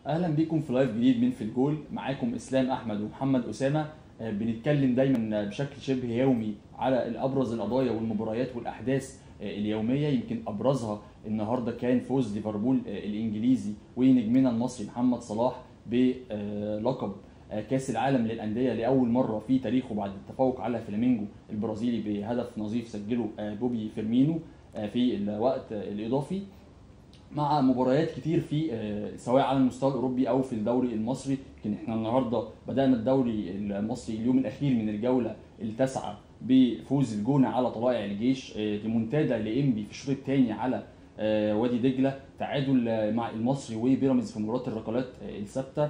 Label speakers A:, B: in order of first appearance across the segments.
A: اهلا بيكم في لايف جديد من في الجول معاكم اسلام احمد ومحمد اسامه آه، بنتكلم دايما بشكل شبه يومي على ابرز القضايا والمباريات والاحداث آه، اليوميه يمكن ابرزها النهارده كان فوز ليفربول آه، الانجليزي ونجمنا المصري محمد صلاح بلقب كاس العالم للانديه لاول مره في تاريخه بعد التفوق على فلامينجو البرازيلي بهدف نظيف سجله بوبي فيرمينو في الوقت الاضافي مع مباريات كتير في آه، سواء على المستوى الاوروبي او في الدوري المصري يمكن احنا النهارده بدانا الدوري المصري اليوم الاخير من الجوله التاسعه بفوز الجونه على طلائع الجيش ريمونتادا لانبي في الشوط الثاني على آه، وادي دجله تعادل مع المصري وبيراميدز في مباراه الركلات آه، الثابته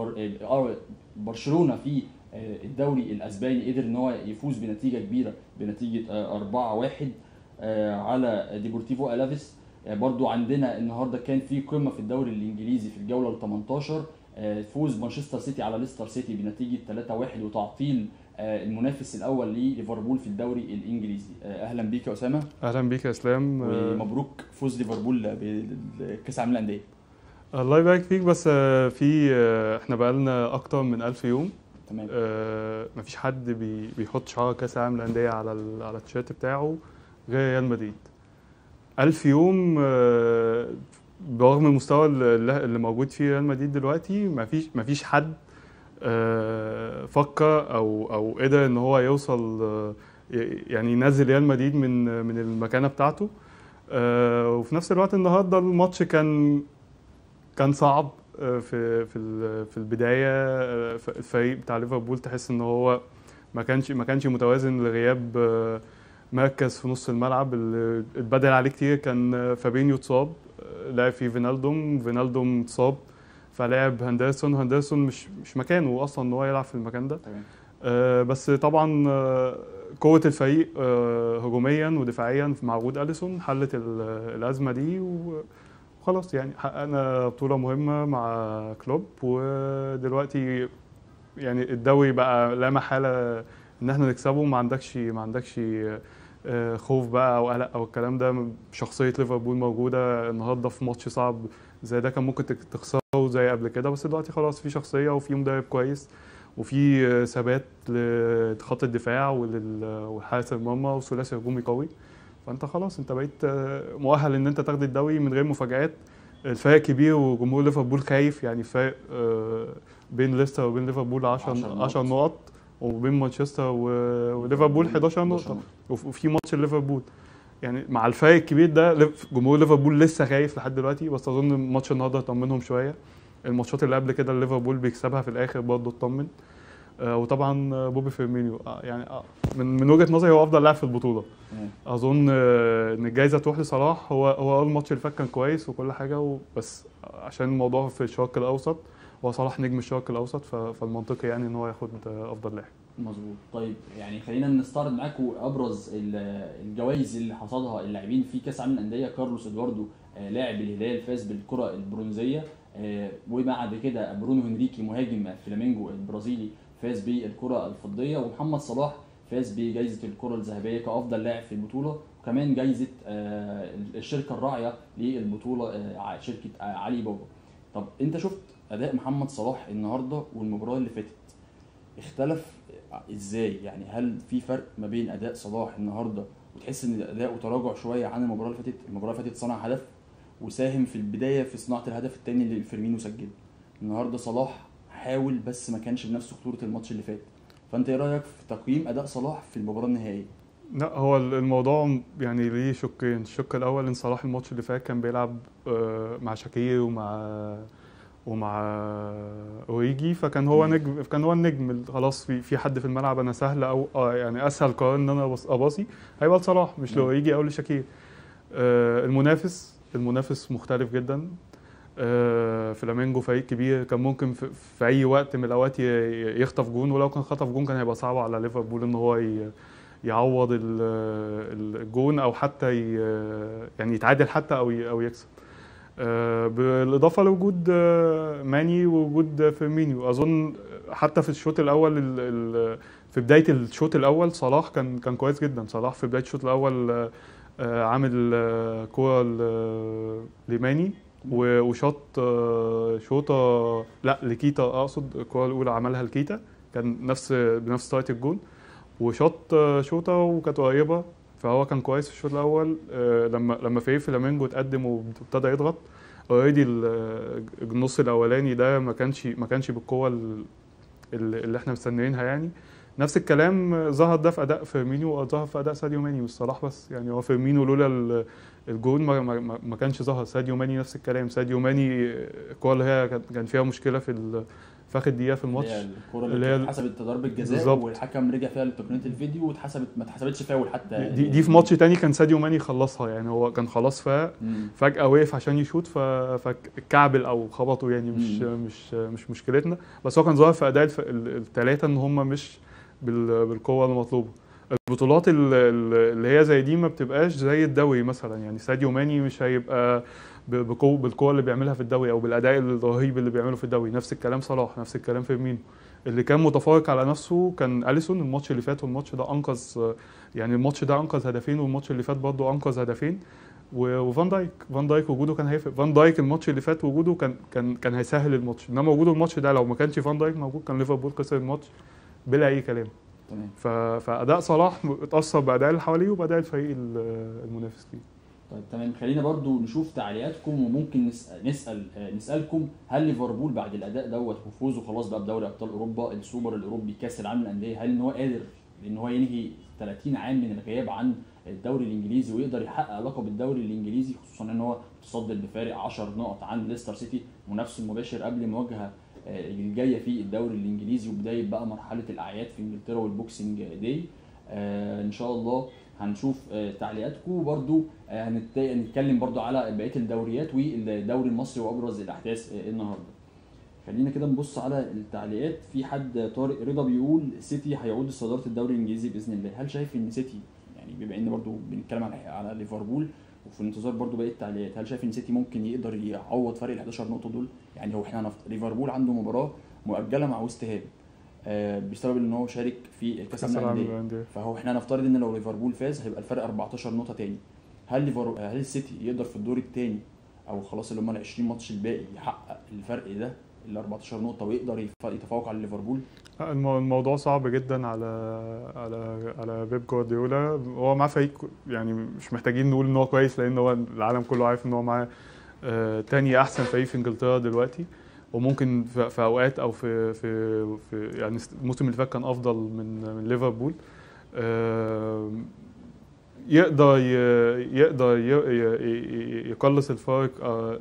A: برشلونه في الدوري الاسباني قدر ان هو يفوز بنتيجه كبيره بنتيجه 4-1 على ديبورتيفو الافيس آه، برضو عندنا النهارده كان في قمه في الدوري الانجليزي في الجوله ال 18 آه، فوز مانشستر سيتي على ليستر سيتي بنتيجه 3-1 وتعطيل آه، المنافس الاول لليفربول في الدوري الانجليزي اهلا بيك يا اسامه
B: اهلا بيك يا اسلام
A: ومبروك فوز ليفربول بكاس العالم للانديه
B: الله يبارك فيك بس في احنا بقالنا اكتر من 1000 يوم
A: تمام
B: مفيش حد بيحط شعار كاس العالم للانديه على على التيشيرت بتاعه غير ريال مدريد ألف يوم آه، برغم المستوى اللي موجود فيه ريال مدريد دلوقتي مفيش مفيش حد آه، فكر او او قدر ان هو يوصل آه، يعني ينزل ريال مدريد من من المكانه بتاعته وفي نفس الوقت النهارده الماتش كان كان صعب في في في البدايه الفريق بتاع ليفربول تحس ان هو ما كانش ما كانش متوازن لغياب مركز في نص الملعب اللي اتبدل عليه كتير كان فابينيو اتصاب لعب فيه فينالدوم فينالدوم اتصاب فلعب هندرسون هندرسون مش مش مكانه اصلا ان هو يلعب في المكان ده آه بس طبعا آه قوه الفريق آه هجوميا ودفاعيا مع وجود اليسون حلت الازمه دي وخلاص يعني حققنا بطوله مهمه مع كلوب ودلوقتي يعني الدوري بقى لا محاله ان احنا نكسبه ما عندكش ما عندكش آه، خوف بقى او قلق او الكلام ده شخصيه ليفربول موجوده النهارده في ماتش صعب زي ده كان ممكن تخسره زي قبل كده بس دلوقتي خلاص في شخصيه وفي مدرب كويس وفي آه، ثبات لخط الدفاع والحارس المرمى وثلاثي هجومي قوي فانت خلاص انت بقيت آه، مؤهل ان انت تاخد الدوري من غير مفاجات الفرق كبير وجمهور ليفربول خايف يعني فرق بين ليستر وبين ليفربول 10 10 نقط وبين مانشستر وليفربول 11 نقطه وفي ماتش ليفربول يعني مع الفرق الكبير ده جمهور ليفربول لسه خايف لحد دلوقتي بس اظن ماتش النهارده طمنهم شويه الماتشات اللي قبل كده ليفربول بيكسبها في الاخر برضه اطمن آه وطبعا بوبي فيرمينيو آه يعني آه من من وجهه نظري هو افضل لاعب في البطوله اظن آه ان الجائزه تروح لصلاح هو هو اول ماتش اللي فات كان كويس وكل حاجه بس عشان الموضوع في الشرق الاوسط هو صلاح نجم الشرق الاوسط فالمنطقي يعني ان هو ياخد افضل لاعب
A: مظبوط طيب يعني خلينا نستعرض معاكم ابرز الجوائز اللي حصدها اللاعبين في كاس العالم للانديه كارلوس ادواردو آه، لاعب الهلال فاز بالكره البرونزيه آه، وبعد كده برونو هنريكي مهاجم فلامينجو البرازيلي فاز بالكره الفضيه ومحمد صلاح فاز بجائزه الكره الذهبيه كافضل لاعب في البطوله وكمان جائزه آه، الشركه الراعيه للبطوله شركه علي بابا طب انت شفت اداء محمد صلاح النهارده والمباراه اللي فاتت اختلف ازاي يعني هل في فرق ما بين اداء صلاح النهارده وتحس ان اداؤه تراجع شويه عن المباراه اللي فاتت المباراه اللي فاتت صنع هدف وساهم في البدايه في صناعه الهدف الثاني اللي فيرمينو سجله النهارده صلاح حاول بس ما كانش بنفس خطوره الماتش اللي فات فانت ايه رايك في تقييم اداء صلاح في المباراه النهائيه
B: لا هو الموضوع يعني ليه شقين الشق الاول ان صلاح الماتش اللي فات كان بيلعب آه، مع شاكير ومع ومع اوريجي فكان هو نجم كان هو النجم خلاص في في حد في الملعب انا سهل او آه يعني اسهل قرار ان انا اباصي هيبقى لصلاح مش لاوريجي او لشاكير آه المنافس المنافس مختلف جدا آه فلامينجو فريق كبير كان ممكن في, في اي وقت من الاوقات يخطف جون ولو كان خطف جون كان هيبقى صعب على ليفربول ان هو يعوض الجون او حتى يعني يتعادل حتى او او يكسب آه، بالاضافه لوجود آه، ماني ووجود فيرمينيو اظن حتى في الشوط الاول في بدايه الشوط الاول صلاح كان كان كويس جدا صلاح في بدايه الشوط الاول آه، عامل كوره لماني و- وشاط آه، شوطه لا لكيتا اقصد الكره الاولى عملها لكيتا كان نفس بنفس طريقه الجون وشاط آه، شوطه وكانت قريبه فهو كان كويس في الشوط الاول آه، لما لما فريق فلامينجو اتقدم وابتدى يضغط اوريدي النص الاولاني ده ما كانش ما كانش بالقوه ال- ال- اللي احنا مستنيينها يعني نفس الكلام آه، ظهر ده في اداء فيرمينو وظهر في اداء ساديو ماني مش صلاح بس يعني هو فيرمينو لولا ال- الجون ما, ما, ما- ما كانش ظهر ساديو ماني نفس الكلام ساديو ماني آه، الكوره اللي هي كان- كان فيها مشكله في ال- في اخر دقيقه في الماتش
A: اللي هي الكوره
B: اللي
A: اللي
B: هي
A: كانت اتحسبت ضربه جزاء
B: بالظبط.
A: والحكم رجع فيها لتقنيه الفيديو واتحسبت ما اتحسبتش فاول حتى
B: دي, دي في ماتش تاني كان ساديو ماني خلصها يعني هو كان خلاص فا
A: مم.
B: فجأة وقف عشان يشوط ف- فكعبل او خبطه يعني مش
A: مم.
B: مش مش مشكلتنا بس هو كان ظاهر في اداء الثلاثه ان هم مش بال- بالقوه المطلوبه البطولات ال- ال- اللي هي زي دي ما بتبقاش زي الدوري مثلا يعني ساديو ماني مش هيبقى ب- بقوه بالقوه اللي بيعملها في الدوري او بالاداء الرهيب اللي بيعمله في الدوري نفس الكلام صلاح نفس الكلام فيرمينو اللي كان متفوق على نفسه كان اليسون الماتش اللي فات والماتش ده انقذ يعني الماتش ده انقذ هدفين والماتش اللي فات برضه انقذ هدفين و- وفان دايك فان دايك وجوده كان هيفرق فان دايك الماتش اللي فات وجوده كان كان كان هيسهل الماتش انما وجوده الماتش ده لو ما كانش فان دايك موجود كان ليفربول خسر الماتش بلا اي كلام
A: تمام
B: ف... فاداء صلاح اتاثر باداء اللي حواليه وباداء الفريق ال- المنافس ليه
A: طيب تمام خلينا برضو نشوف تعليقاتكم وممكن نسأل, نسأل آه، نسألكم هل ليفربول بعد الأداء دوت وفوزه خلاص بقى بدوري أبطال أوروبا السوبر الأوروبي كأس العالم للأندية هل إن هو قادر إن هو ينهي 30 عام من الغياب عن الدوري الإنجليزي ويقدر يحقق لقب الدوري الإنجليزي خصوصا إن هو متصدر بفارق 10 نقط عن ليستر سيتي منافسه المباشر قبل المواجهة آه، الجاية في الدوري الإنجليزي وبداية بقى مرحلة الأعياد في إنجلترا والبوكسينج داي آه، ان شاء الله هنشوف آه، تعليقاتكم برضو آه، هنت- هنتكلم برضو على بقيه الدوريات والدوري المصري وابرز الاحداث آه، النهارده خلينا كده نبص على التعليقات في حد طارق رضا بيقول سيتي هيعود لصداره الدوري الانجليزي باذن الله هل شايف ان سيتي يعني بما ان برضو بنتكلم على على ليفربول وفي انتظار برضو باقي التعليقات هل شايف ان سيتي ممكن يقدر يعوض فرق ال 11 نقطه دول يعني هو احنا هنفت... ليفربول عنده مباراه مؤجله مع ويست هام آه، بسبب ان هو شارك في كاس
B: كاس
A: العالم
B: العالم
A: للانديه
B: للأندية.
A: فهو احنا نفترض ان لو ليفربول فاز هيبقى الفرق 14 نقطه تاني هل ليفر هل السيتي يقدر في الدور الثاني او خلاص اللي هم ال 20 ماتش الباقي يحقق الفرق ده ال 14 نقطه ويقدر يف- يتفوق على ليفربول
B: لا، المو- الموضوع صعب جدا على على على بيب جوارديولا هو معاه فريق يعني مش محتاجين نقول ان هو كويس لان هو العالم كله عارف ان هو معاه آه، تاني احسن فريق في انجلترا دلوقتي وممكن في في اوقات او في في, في يعني الموسم اللي فات كان افضل من من ليفربول آه، يقدر ي- يقدر ي- ي- يقلص الفارق آه،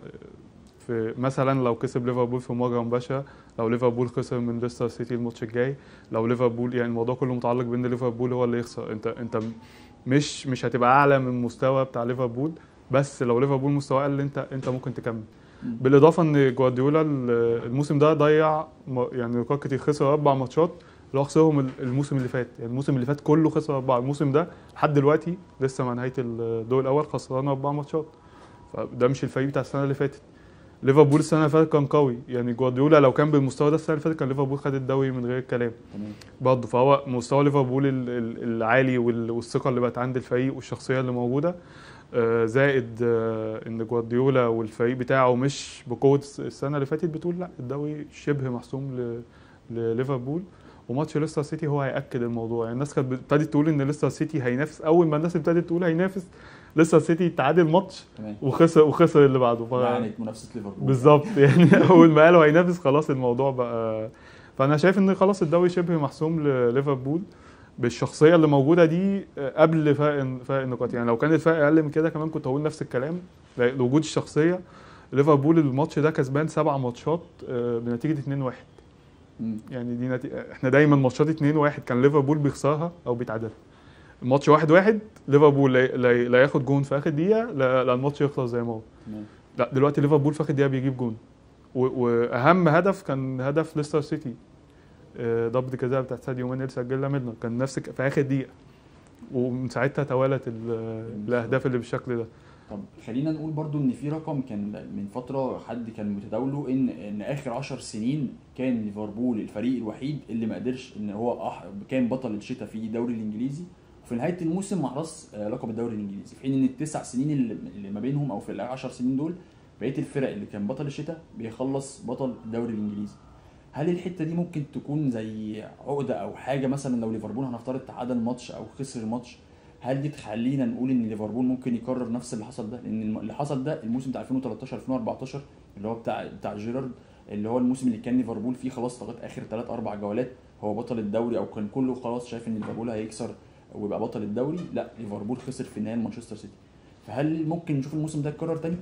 B: في مثلا لو كسب ليفربول في مواجهه مباشره لو ليفربول خسر من ليستر سيتي الماتش الجاي لو ليفربول يعني الموضوع كله متعلق بان ليفربول هو اللي يخسر انت انت مش مش هتبقى اعلى من المستوى بتاع ليفربول بس لو ليفربول مستواه قل انت انت ممكن تكمل
A: مم.
B: بالاضافه ان جوارديولا ال- الموسم ده ضيع م- يعني لوكاكو خسر اربع ماتشات اللي هو خسرهم ال- الموسم اللي فات يعني الموسم اللي فات كله خسر اربعه الموسم ده لحد دلوقتي لسه مع نهايه الدور الاول خسران اربع ماتشات فده مش الفريق بتاع السنه اللي فاتت ليفربول السنه اللي فاتت كان قوي يعني جوارديولا لو كان بالمستوى ده السنه اللي فاتت كان ليفربول خد الدوري من غير كلام
A: تمام
B: برضه فهو مستوى ليفربول ال- ال- العالي وال- والثقه اللي بقت عند الفريق والشخصيه اللي موجوده آه، زائد آه، ان جوارديولا والفريق بتاعه مش بقوه الس- السنه اللي فاتت بتقول لا الدوري شبه محسوم ل- لليفربول وماتش ليستر سيتي هو هياكد الموضوع يعني الناس كانت ابتدت تقول ان ليستر سيتي هينافس اول ما الناس ابتدت تقول هينافس ليستر سيتي تعادل ماتش
A: تمام
B: وخسر وخسر اللي بعده ف...
A: يعني منافسه ليفربول
B: بالظبط يعني اول ما قالوا هينافس خلاص الموضوع بقى فانا شايف ان خلاص الدوري شبه محسوم لليفربول بالشخصيه اللي موجوده دي قبل فرق فرق النقاط يعني لو كان الفرق اقل من كده كمان كنت هقول نفس الكلام لوجود الشخصيه ليفربول الماتش ده كسبان سبع ماتشات آه، بنتيجه 2-1
A: مم.
B: يعني دي نتيجة احنا دايما ماتشات 2-1 كان ليفربول بيخسرها او بيتعادلها الماتش 1-1 ليفربول لا, لا, لا ياخد جون في اخر دقيقه لا, لا الماتش يخلص زي ما هو
A: تمام
B: لا دلوقتي ليفربول في اخر دقيقه بيجيب جون و- واهم هدف كان هدف ليستر سيتي آه، ضربه الجزاء بتاعت ساديو ماني اللي سجلها منه كان نفس الك- في اخر دقيقه ومن ساعتها توالت ال- الاهداف اللي بالشكل ده
A: طب خلينا نقول برضو ان في رقم كان من فتره حد كان متداوله ان ان اخر 10 سنين كان ليفربول الفريق الوحيد اللي ما قدرش ان هو أح... كان بطل الشتاء في الدوري الانجليزي وفي نهايه الموسم مع راس آه، لقب الدوري الانجليزي في حين ان التسع سنين اللي, اللي ما بينهم او في ال 10 سنين دول بقيه الفرق اللي كان بطل الشتاء بيخلص بطل الدوري الانجليزي هل الحته دي ممكن تكون زي عقده او حاجه مثلا لو ليفربول هنفترض تعادل ماتش او خسر الماتش هل دي تخلينا نقول ان ليفربول ممكن يكرر نفس اللي حصل ده لان الم- اللي حصل ده الموسم بتاع 2013 2014 اللي هو بتاع بتاع جيرارد اللي هو الموسم اللي كان ليفربول فيه خلاص لغايه اخر 3 4 جولات هو بطل الدوري او كان كله خلاص شايف ان ليفربول هيكسر ويبقى بطل الدوري لا ليفربول خسر في النهايه مانشستر سيتي فهل ممكن نشوف الموسم ده يتكرر تاني؟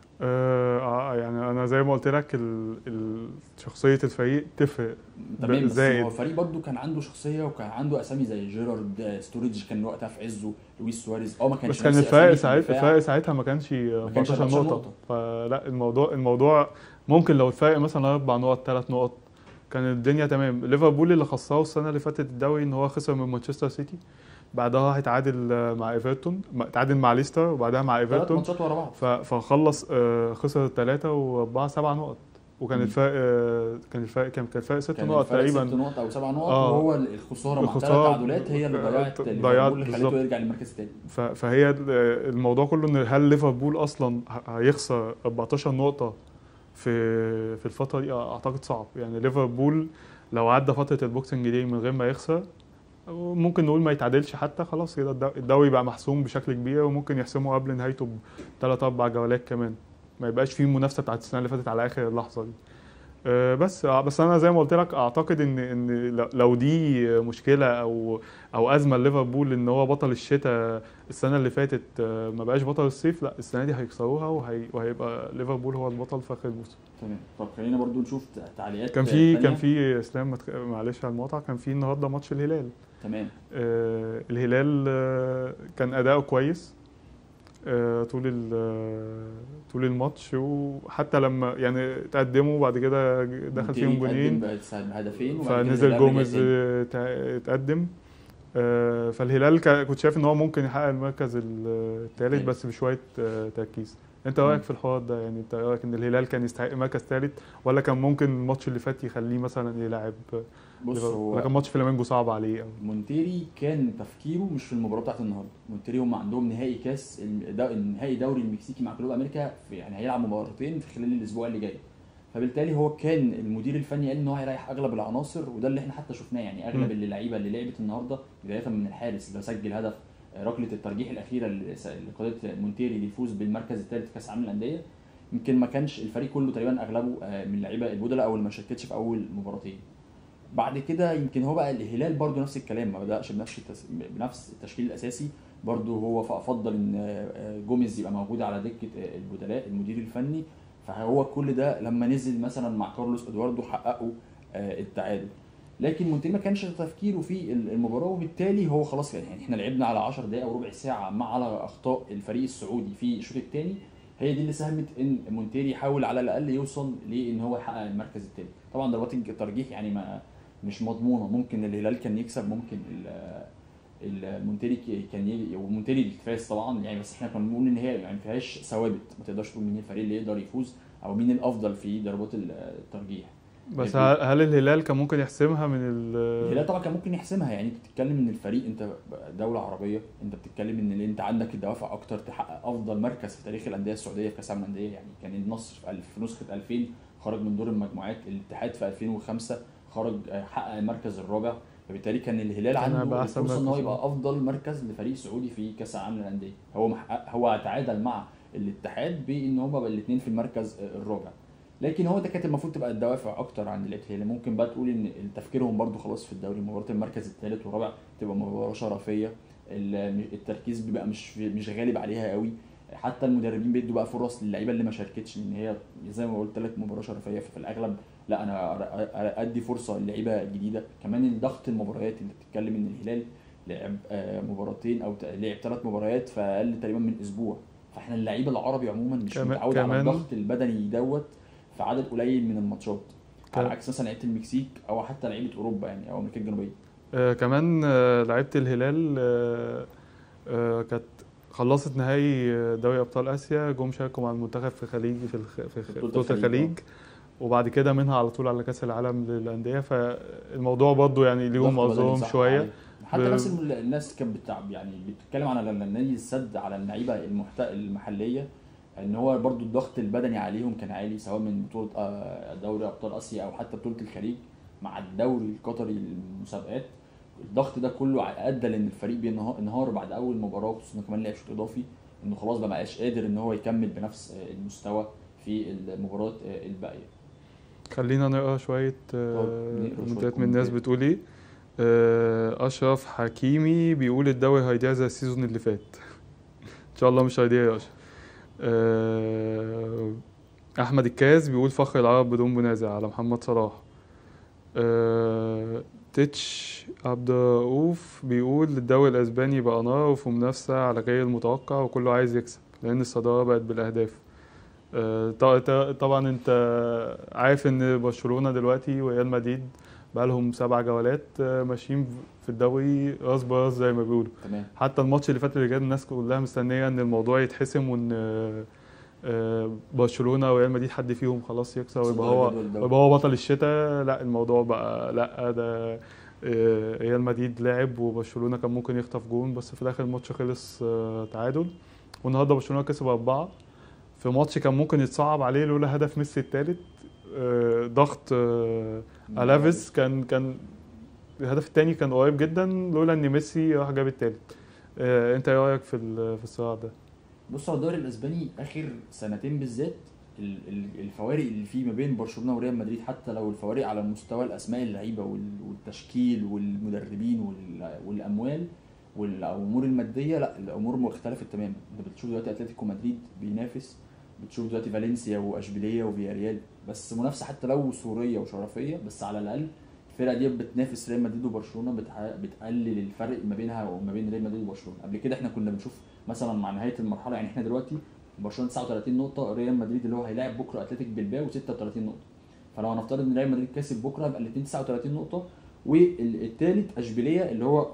B: آه آه، يعني انا زي ما قلت لك ال- ال- شخصيه الفريق تفرق
A: تمام بس
B: زائد.
A: هو الفريق برضه كان عنده شخصيه وكان عنده اسامي زي جيرارد آه، ستوريج كان وقتها في عزه لويس سواريز اه ما كانش
B: بس كان
A: نفس
B: الفرق
A: أسامي في
B: ساعتها
A: الدفاع.
B: الفرق ساعتها ما كانش
A: كانش
B: 14
A: 14
B: نقطة
A: نقطة.
B: فلا الموضوع الموضوع ممكن لو الفرق مثلا اربع نقط ثلاث نقط كان الدنيا تمام ليفربول اللي خسره السنة اللي فاتت الدوري ان هو خسر من مانشستر سيتي بعدها راح اتعادل مع ايفرتون اتعادل مع ليستر وبعدها مع
A: ثلاث
B: ايفرتون
A: ماتشات ورا بعض
B: ف- فخلص آه، خسر ثلاثة وأربعة سبع نقط وكان
A: مم.
B: الفرق آه، كان الفرق كان كان الفرق ست
A: كان
B: نقط
A: الفرق ست
B: تقريبا
A: نقط او سبع نقط
B: آه.
A: وهو الخساره مع ثلاث
B: الخسارة
A: تعادلات هي اللي ضيعت
B: ضيعت
A: ليفربول اللي خليته
B: بالظبط.
A: يرجع للمركز الثاني
B: ف- فهي ال- الموضوع كله ان هل ليفربول اصلا ه- هيخسر 14 نقطة في في الفترة دي اعتقد صعب يعني ليفربول لو عدى فترة البوكسنج دي من غير ما يخسر ممكن نقول ما يتعادلش حتى خلاص كده الدو- الدوري بقى محسوم بشكل كبير وممكن يحسمه قبل نهايته بثلاث اربع جولات كمان ما يبقاش فيه منافسة بتاعت السنة اللي فاتت على اخر اللحظة دي آه، بس آه، بس انا زي ما قلت لك اعتقد ان ان لو- لو دي مشكله او او ازمه ليفربول ان هو بطل الشتاء السنه اللي فاتت آه، ما بقاش بطل الصيف لا السنه دي هيكسروها وهي وهيبقى ليفربول هو البطل في اخر الموسم
A: تمام طب خلينا برضو نشوف تعليقات
B: كان في
A: تانية.
B: كان في اسلام ما تخ- معلش على المقاطعه كان في النهارده ماتش الهلال
A: تمام
B: آه، الهلال آه، كان اداؤه كويس آه، طول ال- آه، طول الماتش وحتى لما يعني تقدموا وبعد كده دخل فيهم
A: مونتيري
B: جونين
A: اتقدم بقى بهدفين وبعد كده
B: فنزل
A: الهلال رجع
B: جوميز
A: تاني.
B: آه، تع- اتقدم آه، فالهلال كا- كنت شايف ان هو ممكن يحقق المركز الثالث
A: التالت.
B: بس بشويه آه، تركيز انت
A: مم.
B: رايك في الحوار ده يعني انت رايك ان الهلال كان يستحق مركز ثالث ولا كان ممكن الماتش اللي فات يخليه مثلا يلعب
A: بص
B: ولا
A: هو
B: كان ماتش فلامينجو صعب عليه أو.
A: مونتيري كان تفكيره مش في المباراه بتاعت النهارده مونتيري هم عندهم نهائي كاس الم- دا- نهائي دوري المكسيكي مع كلوب امريكا في يعني هيلعب مباراتين في خلال الاسبوع اللي جاي فبالتالي هو كان المدير الفني قال ان هو هيريح اغلب العناصر وده اللي احنا حتى شفناه يعني اغلب
B: مم.
A: اللي اللعيبه اللي لعبت النهارده بدايه من الحارس اللي سجل هدف آه، ركله الترجيح الاخيره اللي س- اللي قادت مونتيري ليفوز بالمركز الثالث في كاس العالم للانديه يمكن ما كانش الفريق كله تقريبا اغلبه آه، من اللعيبه البدلاء او اللي ما شاركتش في اول مباراتين بعد كده يمكن هو بقى الهلال برضو نفس الكلام ما بدأش بنفس التس... بنفس التشكيل الاساسي برضو هو فافضل ان آه، جوميز يبقى موجود على دكه آه، البدلاء المدير الفني فهو كل ده لما نزل مثلا مع كارلوس ادواردو حققوا آه، التعادل لكن مونتيري ما كانش تفكيره في المباراه وبالتالي هو خلاص يعني احنا لعبنا على 10 دقائق او ربع ساعه مع على اخطاء الفريق السعودي في الشوط الثاني هي دي اللي ساهمت ان مونتيري يحاول على الاقل يوصل لان هو يحقق المركز الثاني طبعا ضربات الترجيح يعني ما مش مضمونه ممكن الهلال كان يكسب ممكن ال- المونتيري ك- كان ي... ومونتيري الفاز طبعا يعني بس احنا كنا بنقول ان هي يعني ما فيهاش ثوابت ما تقدرش تقول مين الفريق اللي يقدر يفوز او مين الافضل في ضربات الترجيح
B: بس
A: يعني
B: هل هل الهلال كان ممكن يحسمها من ال
A: الهلال طبعا كان ممكن يحسمها يعني انت بتتكلم ان الفريق انت دوله عربيه انت بتتكلم ان انت عندك الدوافع اكتر تحقق افضل مركز في تاريخ الانديه السعوديه في كاس العالم للانديه يعني كان النصر في الف- في نسخه 2000 خرج من دور المجموعات الاتحاد في 2005 خرج آه، حقق المركز الرابع فبالتالي كان الهلال
B: كان
A: عنده
B: هيبقى أحسن
A: الفرصه ان هو
B: مركز.
A: يبقى افضل مركز لفريق سعودي في كاس العالم للانديه هو محقق هو تعادل مع الاتحاد بان هما بقى الاثنين في المركز آه، الرابع لكن هو ده كانت المفروض تبقى الدوافع اكتر عند الهلال ممكن بقى تقول ان تفكيرهم برضو خلاص في الدوري مباراه المركز الثالث والرابع تبقى مباراه شرفيه ال- التركيز بيبقى مش مش غالب عليها قوي حتى المدربين بيدوا بقى فرص للعيبه اللي ما شاركتش لان هي زي ما قلت لك مباراه شرفيه ففي الاغلب لا انا أ- أ- ادي فرصه للعيبه جديده كمان ضغط المباريات انت بتتكلم ان الهلال لعب آه، مباراتين او ت- لعب ثلاث مباريات في اقل تقريبا من اسبوع فاحنا اللعيبه العربي عموما مش
B: كمان-
A: متعود على
B: كمان-
A: الضغط البدني دوت في عدد قليل من الماتشات على
B: كان-
A: عكس مثلا لعيبه المكسيك او حتى لعيبه اوروبا يعني او امريكا الجنوبيه
B: آه كمان آه لعيبه الهلال آه آه كانت خلصت نهائي آه، دوري ابطال اسيا جم شاركوا مع المنتخب في خليج في الخ... في خ-
A: بطولة
B: بطوله
A: الخليج،
B: الخليج وبعد كده منها على طول على كاس العالم للانديه فالموضوع برضه يعني ليهم
A: ضغط بدني
B: معظمهم
A: صح
B: شويه
A: عليه. حتى
B: ب-
A: ناس الم- الناس كانت بتاع يعني بتتكلم على ال- نادي السد على اللعيبه المحت... المحليه ان هو برضو الضغط البدني عليهم كان عالي سواء من بطوله آه، دوري ابطال اسيا او حتى بطوله الخليج مع الدوري القطري للمسابقات الضغط ده كله ع- ادى لان الفريق بينهار انهار بعد اول مباراه خصوصا إنه كمان لعب شوط اضافي انه خلاص بقى بقاش قادر ان هو يكمل بنفس آه، المستوى في المباراه آه، الباقيه
B: خلينا نقرا شويه آه،
A: طب نقرا شوية
B: كومنتات من الناس
A: كومنتات.
B: بتقول ايه آه، اشرف حكيمي بيقول الدوري هيضيع زي السيزون اللي فات ان شاء الله مش هيضيع يا اشرف آه، احمد الكاز بيقول فخر العرب بدون منازع على محمد صلاح آه، تتش عبد الرؤوف بيقول الدوري الاسباني بقى نار وفي منافسه على غير المتوقع وكله عايز يكسب لان الصداره بقت بالاهداف آه، ط- ط- طبعا انت عارف ان برشلونه دلوقتي وريال مدريد بقالهم سبع جولات آه، ماشيين في الدوري راس براس زي ما بيقولوا
A: تمام
B: حتى الماتش اللي فات اللي جاب الناس كلها مستنيه ان الموضوع يتحسم وان آه، آه، برشلونه وريال مدريد حد فيهم خلاص يكسب ويبقى
A: صدر
B: هو
A: جدول الدوري.
B: ويبقى هو بطل الشتاء لا الموضوع بقى لا ده آه، ريال مدريد لعب وبرشلونه كان ممكن يخطف جون بس في الاخر الماتش خلص آه، تعادل والنهارده برشلونه كسب اربعه في ماتش كان ممكن يتصعب عليه لولا هدف ميسي الثالث ضغط آه، الافيس كان كان الهدف الثاني كان قريب جدا لولا ان ميسي راح جاب الثالث انت ايه رايك في ال- في الصراع ده
A: بص هو الدوري الاسباني اخر سنتين بالذات ال- ال- الفوارق اللي فيه ما بين برشلونه وريال مدريد حتى لو الفوارق على مستوى الاسماء اللعيبه وال- والتشكيل والمدربين وال- والاموال والامور الماديه لا الامور مختلفه تماما انت بتشوف دلوقتي اتلتيكو مدريد بينافس بتشوف دلوقتي فالنسيا واشبيليه وفياريال بس منافسه حتى لو سوريه وشرفيه بس على الاقل الفرقه دي بتنافس ريال مدريد وبرشلونه بتح- بتقلل الفرق ما بينها وما بين ريال مدريد وبرشلونه قبل كده احنا كنا بنشوف مثلا مع نهايه المرحله يعني احنا دلوقتي برشلونه 39 نقطه ريال مدريد اللي هو هيلاعب بكره اتلتيك بلباو 36 نقطه فلو هنفترض ان ريال مدريد كسب بكره يبقى الاثنين 39 نقطه والثالث اشبيليه اللي هو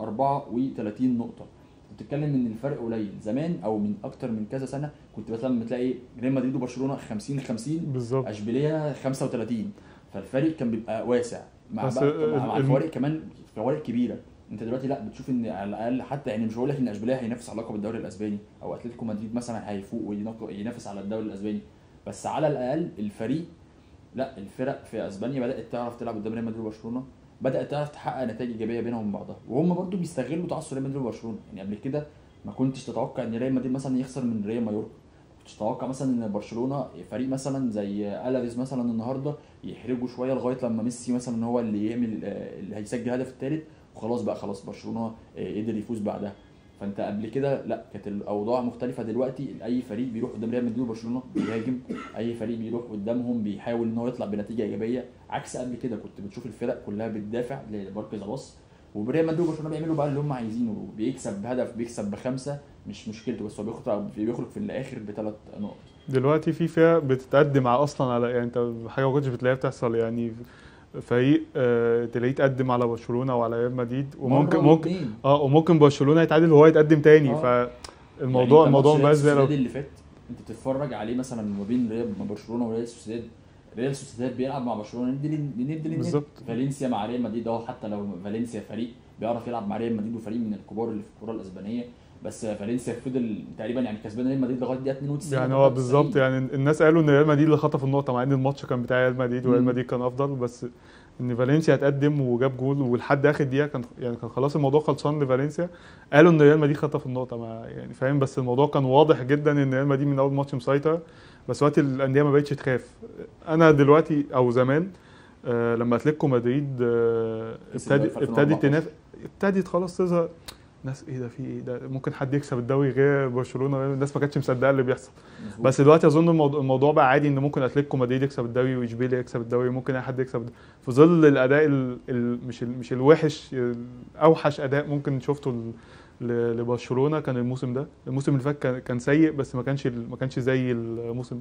A: 34 نقطه بتتكلم ان الفرق قليل زمان او من اكتر من كذا سنه كنت مثلا بتلاقي ريال مدريد وبرشلونه 50 50
B: بالظبط
A: اشبيليه 35 فالفرق كان بيبقى واسع مع
B: بس
A: بقى مع, مع
B: ال-
A: الفوارق كمان فوارق كبيره انت دلوقتي لا بتشوف ان على الاقل حتى يعني مش هقول لك ان اشبيليه هينافس على لقب الدوري الاسباني او اتلتيكو مدريد مثلا هيفوق وينق- ينافس على الدوري الاسباني بس على الاقل الفريق لا الفرق في اسبانيا بدات تعرف تلعب قدام ريال مدريد وبرشلونه بدات تعرف تحقق نتائج ايجابيه بينهم وبين بعضها وهم برضو بيستغلوا تعثر ريال مدريد وبرشلونه يعني قبل كده ما كنتش تتوقع ان ريال مدريد مثلا يخسر من ريال مايوركا كنتش تتوقع مثلا ان برشلونه فريق مثلا زي الافيز مثلا النهارده يحرجوا شويه لغايه لما ميسي مثلا هو اللي يعمل آه، اللي هيسجل الهدف الثالث وخلاص بقى خلاص برشلونه آه، قدر يفوز بعدها فانت قبل كده لا كانت الاوضاع مختلفه دلوقتي اي فريق بيروح قدام ريال مدريد وبرشلونه بيهاجم اي فريق بيروح قدامهم بيحاول ان هو يطلع بنتيجه ايجابيه عكس قبل كده كنت بتشوف الفرق كلها بتدافع لمركز الوسط وريال مدريد وبرشلونه بيعملوا بقى اللي هم عايزينه بيكسب بهدف بيكسب بخمسه مش مشكلته بس هو بيخرج بيخرج في الاخر بثلاث نقط
B: دلوقتي في فرق بتتقدم على اصلا على يعني انت حاجه ما كنتش بتلاقيها بتحصل يعني فريق آه، تلاقيه يتقدم على برشلونه وعلى ريال مدريد وممكن
A: مرة
B: ممكن
A: واتنين.
B: اه وممكن برشلونه يتعادل وهو يتقدم تاني
A: آه.
B: فالموضوع
A: يعني
B: الموضوع
A: ماتش
B: مبقاش
A: ريال
B: زي لو
A: سوسيداد اللي فات انت بتتفرج عليه مثلا ما بين ريال ما برشلونه وريال سوسيداد ريال سوسيداد بيلعب مع برشلونه ند لند ند لند
B: بالظبط.
A: فالنسيا مع ريال مدريد اه حتى لو فالنسيا فريق بيعرف يلعب مع ريال مدريد وفريق من الكبار اللي في الكره الاسبانيه بس فالنسيا فضل تقريبا يعني كسبان ريال مدريد لغايه دقيقه 92
B: يعني
A: أو
B: هو
A: 93.
B: بالظبط يعني الناس قالوا ان ريال مدريد اللي خطف النقطه مع ان الماتش كان بتاع ريال مدريد وريال
A: مم.
B: مدريد كان افضل بس ان فالنسيا اتقدم وجاب جول ولحد اخر دقيقه كان يعني كان خلاص الموضوع خلصان لفالنسيا قالوا ان ريال مدريد خطف النقطه مع يعني فاهم بس الموضوع كان واضح جدا ان ريال مدريد من اول ماتش مسيطر بس دلوقتي الانديه ما بقتش تخاف انا دلوقتي او زمان آه لما اتلتيكو مدريد آه
A: كسب الدوري
B: ابتدت
A: في
B: ابتدت
A: 2014.
B: تنافس ابتدت خلاص تظهر ناس ايه ده في ايه ده ممكن حد يكسب الدوري غير برشلونه الناس ما كانتش مصدقه اللي بيحصل
A: مظبوط.
B: بس دلوقتي اظن الموضوع, الموضوع بقى عادي ان ممكن اتلتيكو مدريد يكسب الدوري واشبيليا يكسب الدوري ممكن اي حد يكسب الدوري. في ظل الاداء ال ال مش ال مش الوحش اوحش اداء ممكن شفته ل- ل- لبرشلونه كان الموسم ده الموسم اللي فات كان, كان سيء بس ما كانش ال- ما كانش زي الموسم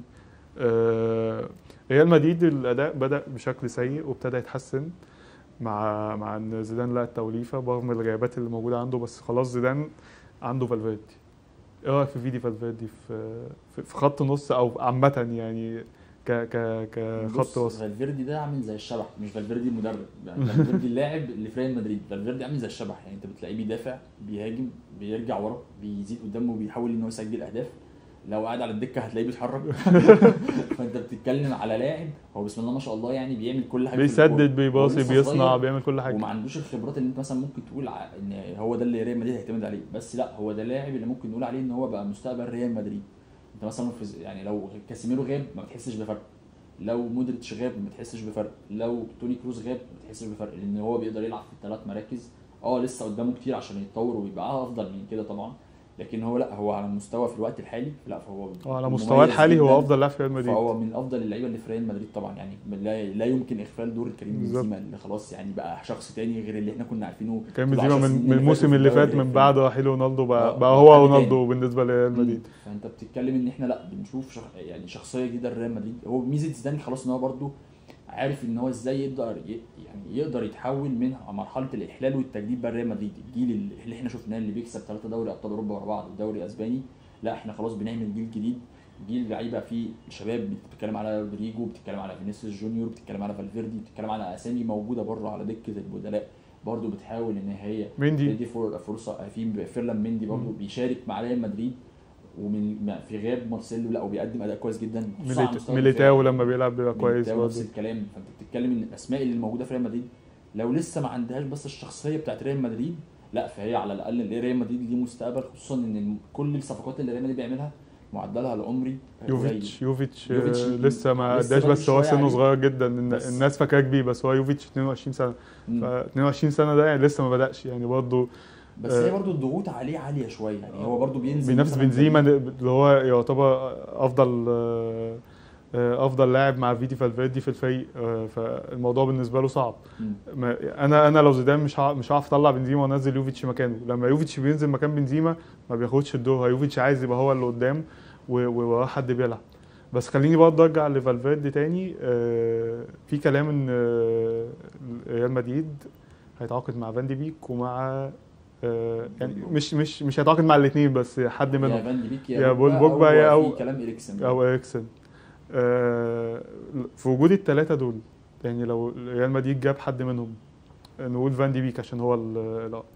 B: آه، ريال مدريد الاداء بدا بشكل سيء وابتدى يتحسن مع مع ان زيدان لقى التوليفه برغم الغيابات اللي موجوده عنده بس خلاص زيدان عنده فالفيردي ايه رايك في فيدي فالفيردي في في في خط نص او عامه يعني ك ك كخط
A: بص،
B: وسط
A: فالفيردي ده عامل زي الشبح مش فالفيردي المدرب يعني فالفيردي اللاعب اللي في ريال مدريد فالفيردي عامل زي الشبح يعني انت بتلاقيه بيدافع بيهاجم بيرجع ورا بيزيد قدامه وبيحاول ان هو يسجل اهداف لو قاعد على الدكه هتلاقيه بيتحرك فانت بتتكلم على لاعب هو بسم الله ما شاء الله يعني بيعمل كل حاجه في الكورة.
B: بيسدد
A: هو
B: بيباصي
A: لسه
B: بيصنع
A: صغير
B: بيعمل كل حاجه
A: وما عندوش الخبرات اللي انت مثلا ممكن تقول ع- ان هو ده اللي ريال مدريد هيعتمد عليه بس لا هو ده اللاعب اللي ممكن نقول عليه ان هو بقى مستقبل ريال مدريد انت مثلا في ز- يعني لو كاسيميرو غاب ما بتحسش بفرق لو مودريتش غاب ما بتحسش بفرق لو توني كروز غاب ما بتحسش بفرق لان هو بيقدر يلعب في الثلاث مراكز اه لسه قدامه كتير عشان يتطور ويبقى افضل من كده طبعا لكن هو لا هو على المستوى في الوقت الحالي لا فهو
B: وعلى
A: مميز
B: مستواه الحالي
A: جداً.
B: هو افضل لاعب في ريال مدريد
A: فهو من افضل اللعيبه اللي في ريال مدريد طبعا يعني لا, لا يمكن اغفال دور كريم
B: بالظبط.
A: بنزيما اللي خلاص يعني بقى شخص تاني غير اللي احنا كنا عارفينه
B: كان
A: طول
B: بنزيما
A: 10
B: من
A: سنين
B: من الموسم
A: فاتوا
B: اللي
A: في الدوري
B: فات من
A: الإنجليزي.
B: بعد رحيل رونالدو بقى,
A: آه،
B: بقى
A: بقى
B: هو
A: حاجة
B: رونالدو بالنسبه لريال
A: مم.
B: مدريد
A: فانت بتتكلم ان احنا لا بنشوف شخ... يعني شخصيه جديده لريال مدريد هو ميزه زيدان خلاص ان هو برده عارف ان هو ازاي يقدر ي... يعني يقدر يتحول من مرحله الاحلال والتجديد بقى ريال مدريد الجيل اللي احنا شفناه اللي بيكسب ثلاثه دوري ابطال اوروبا ورا بعض والدوري الاسباني لا احنا خلاص بنعمل جيل جديد جيل لعيبه فيه شباب بتتكلم على رودريجو بتتكلم على فينيسيوس جونيور بتتكلم على فالفيردي بتتكلم على اسامي موجوده بره على دكه البدلاء برضه بتحاول ان هي
B: مندي
A: تدي فر- فرصه في فيرلان مندي برضه بيشارك مع ريال مدريد ومن ما- في غياب مارسيلو لا وبيقدم اداء كويس جدا خصوصاً على
B: ميليت-
A: مستوى
B: ميليتاو
A: الدفاع.
B: لما بيلعب بيبقى كويس
A: ميليتاو نفس
B: برضه
A: الكلام فانت بتتكلم ان الاسماء اللي موجوده في ريال مدريد لو لسه ما عندهاش بس الشخصيه بتاعت ريال مدريد لا فهي على الاقل اللي ريال مدريد ليه مستقبل خصوصا ان الم- كل الصفقات اللي ريال مدريد بيعملها معدلها العمري
B: يوفيتش يوفيتش آه،
A: يوفيتش
B: لسه ما
A: لسه
B: اداش
A: بدري
B: بس هو
A: شوية
B: سنه
A: عليه.
B: صغير جدا الن-
A: بس-
B: الناس فاكراه كبير بس هو يوفيتش 22 سنه ف 22 سنه ده يعني لسه ما بداش يعني برضه
A: بس
B: آه.
A: هي برضو الضغوط عليه عاليه شويه يعني هو برضو بينزل
B: بينافس
A: مثلاً
B: بنزيما اللي هو يعتبر افضل آه، آه، افضل لاعب مع فيدي فالفيردي في الفريق آه، فالموضوع بالنسبه له صعب
A: مم.
B: ما- انا انا لو زيدان مش هع- مش هعرف اطلع بنزيما وانزل يوفيتش مكانه لما يوفيتش بينزل مكان بنزيما ما بياخدش الدور يوفيتش عايز يبقى هو اللي قدام و- ووراه حد بيلعب بس خليني برضه ارجع لفالفيردي تاني آه، في كلام ان آه، ريال مدريد هيتعاقد مع فان دي بيك ومع آه، يعني مش مش مش هيتعاقد مع الاثنين بس حد
A: يا
B: منهم
A: فان دي بيك
B: يا بول بوجبا يا
A: او
B: أو-
A: في كلام اريكسن
B: او اريكسن آه، في وجود الثلاثه دول يعني لو ريال مدريد جاب حد منهم نقول فان دي بيك عشان هو ال- لا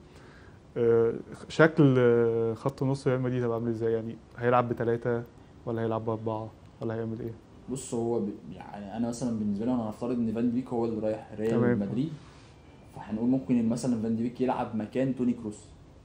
B: آه، شكل آه، خط نص ريال مدريد هيبقى عامل ازاي يعني هيلعب بثلاثه ولا هيلعب باربعه ولا هيعمل ايه
A: بص هو ب... يعني انا مثلا بالنسبه لي انا هنفترض ان فان ديك هو اللي رايح ريال
B: تمام.
A: مدريد فهنقول ممكن مثلا فان ديك يلعب مكان توني كروس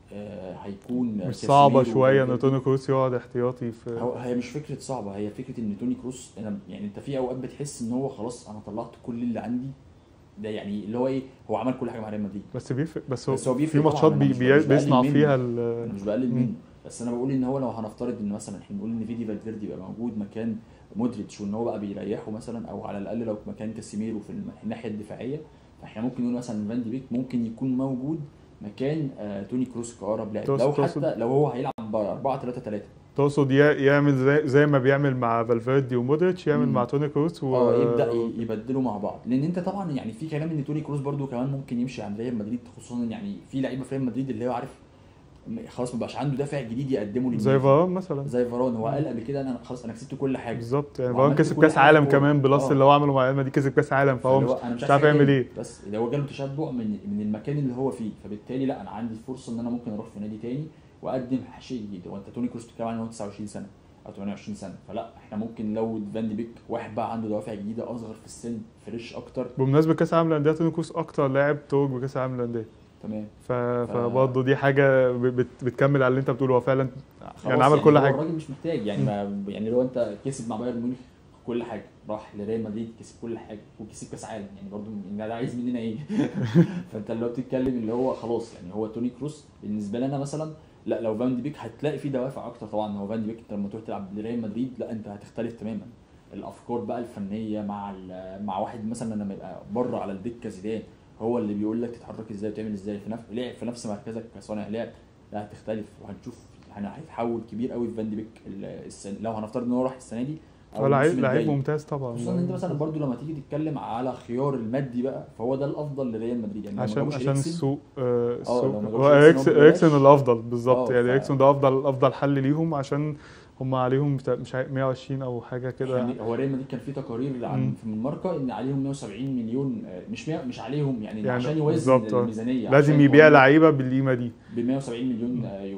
A: آه هيكون
B: مش صعبه
A: كاسيميرو
B: شويه ان
A: وفالفيردي.
B: توني كروس يقعد احتياطي في
A: هو هي مش فكره صعبه هي فكره ان توني كروس انا يعني انت في اوقات بتحس ان هو خلاص انا طلعت كل اللي عندي ده يعني اللي هو ايه هو عمل كل حاجه مع ريال مدريد
B: بس بيفرق بس هو,
A: بس هو
B: في
A: بيفرق
B: ماتشات
A: طبعاً، أنا
B: بي
A: مش-
B: بي
A: مش بقلل
B: بيصنع
A: منه.
B: فيها
A: انا
B: ال-
A: مش بقلل
B: مم.
A: منه بس انا بقول ان هو لو هنفترض ان مثلا احنا بنقول ان فيدي فالفيردي يبقى موجود مكان مودريتش وان هو بقى بيريحه مثلا او على الاقل لو مكان كاسيميرو في الم- الناحيه الدفاعيه فاحنا ممكن نقول مثلا فان دي بيك ممكن يكون موجود مكان آه توني كروس كاقرب لاعب
B: تقصد-
A: لو
B: تقصد-
A: حتى لو هو هيلعب 4 3 3
B: تقصد يا- يعمل زي, زي ما بيعمل مع فالفيردي ومودريتش يعمل
A: مم.
B: مع توني كروس و...
A: اه يبدا ي- يبدلوا مع بعض لان انت طبعا يعني في كلام ان توني كروس برضو كمان ممكن يمشي عند ريال مدريد خصوصا يعني في لعيبه في ريال مدريد اللي هو عارف م- خلاص ما بقاش عنده دافع جديد يقدمه للنادي
B: زي فاران مثلا
A: زي فاران هو قال قبل كده انا خلاص انا كسبت كل حاجه
B: بالظبط يعني
A: وعملت
B: فاران كسب
A: كل
B: كاس
A: حاجة
B: عالم
A: في الكورة.
B: كمان بلس
A: آه.
B: اللي هو عمله مع ريال مدريد كسب كاس عالم فهو
A: فاللي
B: مش
A: هو انا مش
B: مش
A: عارف
B: عارف يعمل
A: حاجة
B: ايه
A: بس ده هو جاله تشبع من من المكان اللي هو فيه فبالتالي لا انا عندي فرصه ان انا ممكن اروح في نادي تاني واقدم شيء جديد هو انت توني كروس بتتكلم عن إن هو 29 سنه او 28 سنه فلا احنا ممكن لو فان دي بيك واحد بقى عنده دوافع جديده اصغر في السن فريش اكتر
B: بمناسبه كاس العالم للانديه توني كروس اكتر لاعب توج بكاس العالم للانديه
A: تمام
B: ف... فبرضه دي حاجه ب- بت... بتكمل على اللي انت بتقوله هو فعلا
A: خلاص
B: يعني عمل كل
A: هو
B: حاجه
A: الراجل مش محتاج يعني ما يعني لو انت كسب مع بايرن ميونخ كل حاجه راح لريال مدريد كسب كل حاجه وكسب كاس عالم يعني برضو يعني ده عايز مننا ايه فانت اللي هو بتتكلم اللي هو خلاص يعني هو توني كروس بالنسبه لنا مثلا لا لو فان دي بيك هتلاقي فيه دوافع اكتر طبعا هو فان دي بيك انت لما تروح تلعب لريال مدريد لا انت هتختلف تماما الافكار بقى الفنيه مع ال- مع واحد مثلا لما يبقى بره على الدكه زيدان هو اللي بيقول لك تتحرك ازاي وتعمل ازاي في نفس لعب في نفس مركزك كصانع لعب لا هتختلف وهنشوف يعني هيتحول كبير قوي في فان دي بيك ال- السنه لو هنفترض ان هو راح السنه دي
B: هو لعيب
A: الموسم
B: لعيب
A: الجاي.
B: ممتاز طبعا
A: خصوصا ان انت مثلا برضو لما تيجي تتكلم على خيار المادي بقى فهو ده الافضل لريال مدريد يعني لو ما
B: عشان
A: جابوش
B: عشان
A: إريكسن،
B: السوق آه السوق
A: لو ما جابوش
B: هو
A: إريكسن
B: اريكسن
A: هو
B: اريكسن
A: ببلاش.
B: الافضل بالظبط
A: اه،
B: يعني
A: ف-
B: اريكسن ده افضل افضل حل ليهم عشان هم عليهم بتاع مش عارف 120 او حاجه كده
A: يعني هو ريال مدريد كان في تقارير عن
B: مم.
A: في من ماركا ان عليهم 170 مليون آه، مش 100 مش عليهم يعني,
B: يعني
A: عشان يوازن
B: بالظبط، اه.
A: الميزانيه
B: لازم
A: عشان
B: يبيع
A: هو
B: لعيبه بالقيمه دي
A: ب 170 مليون آه، يورو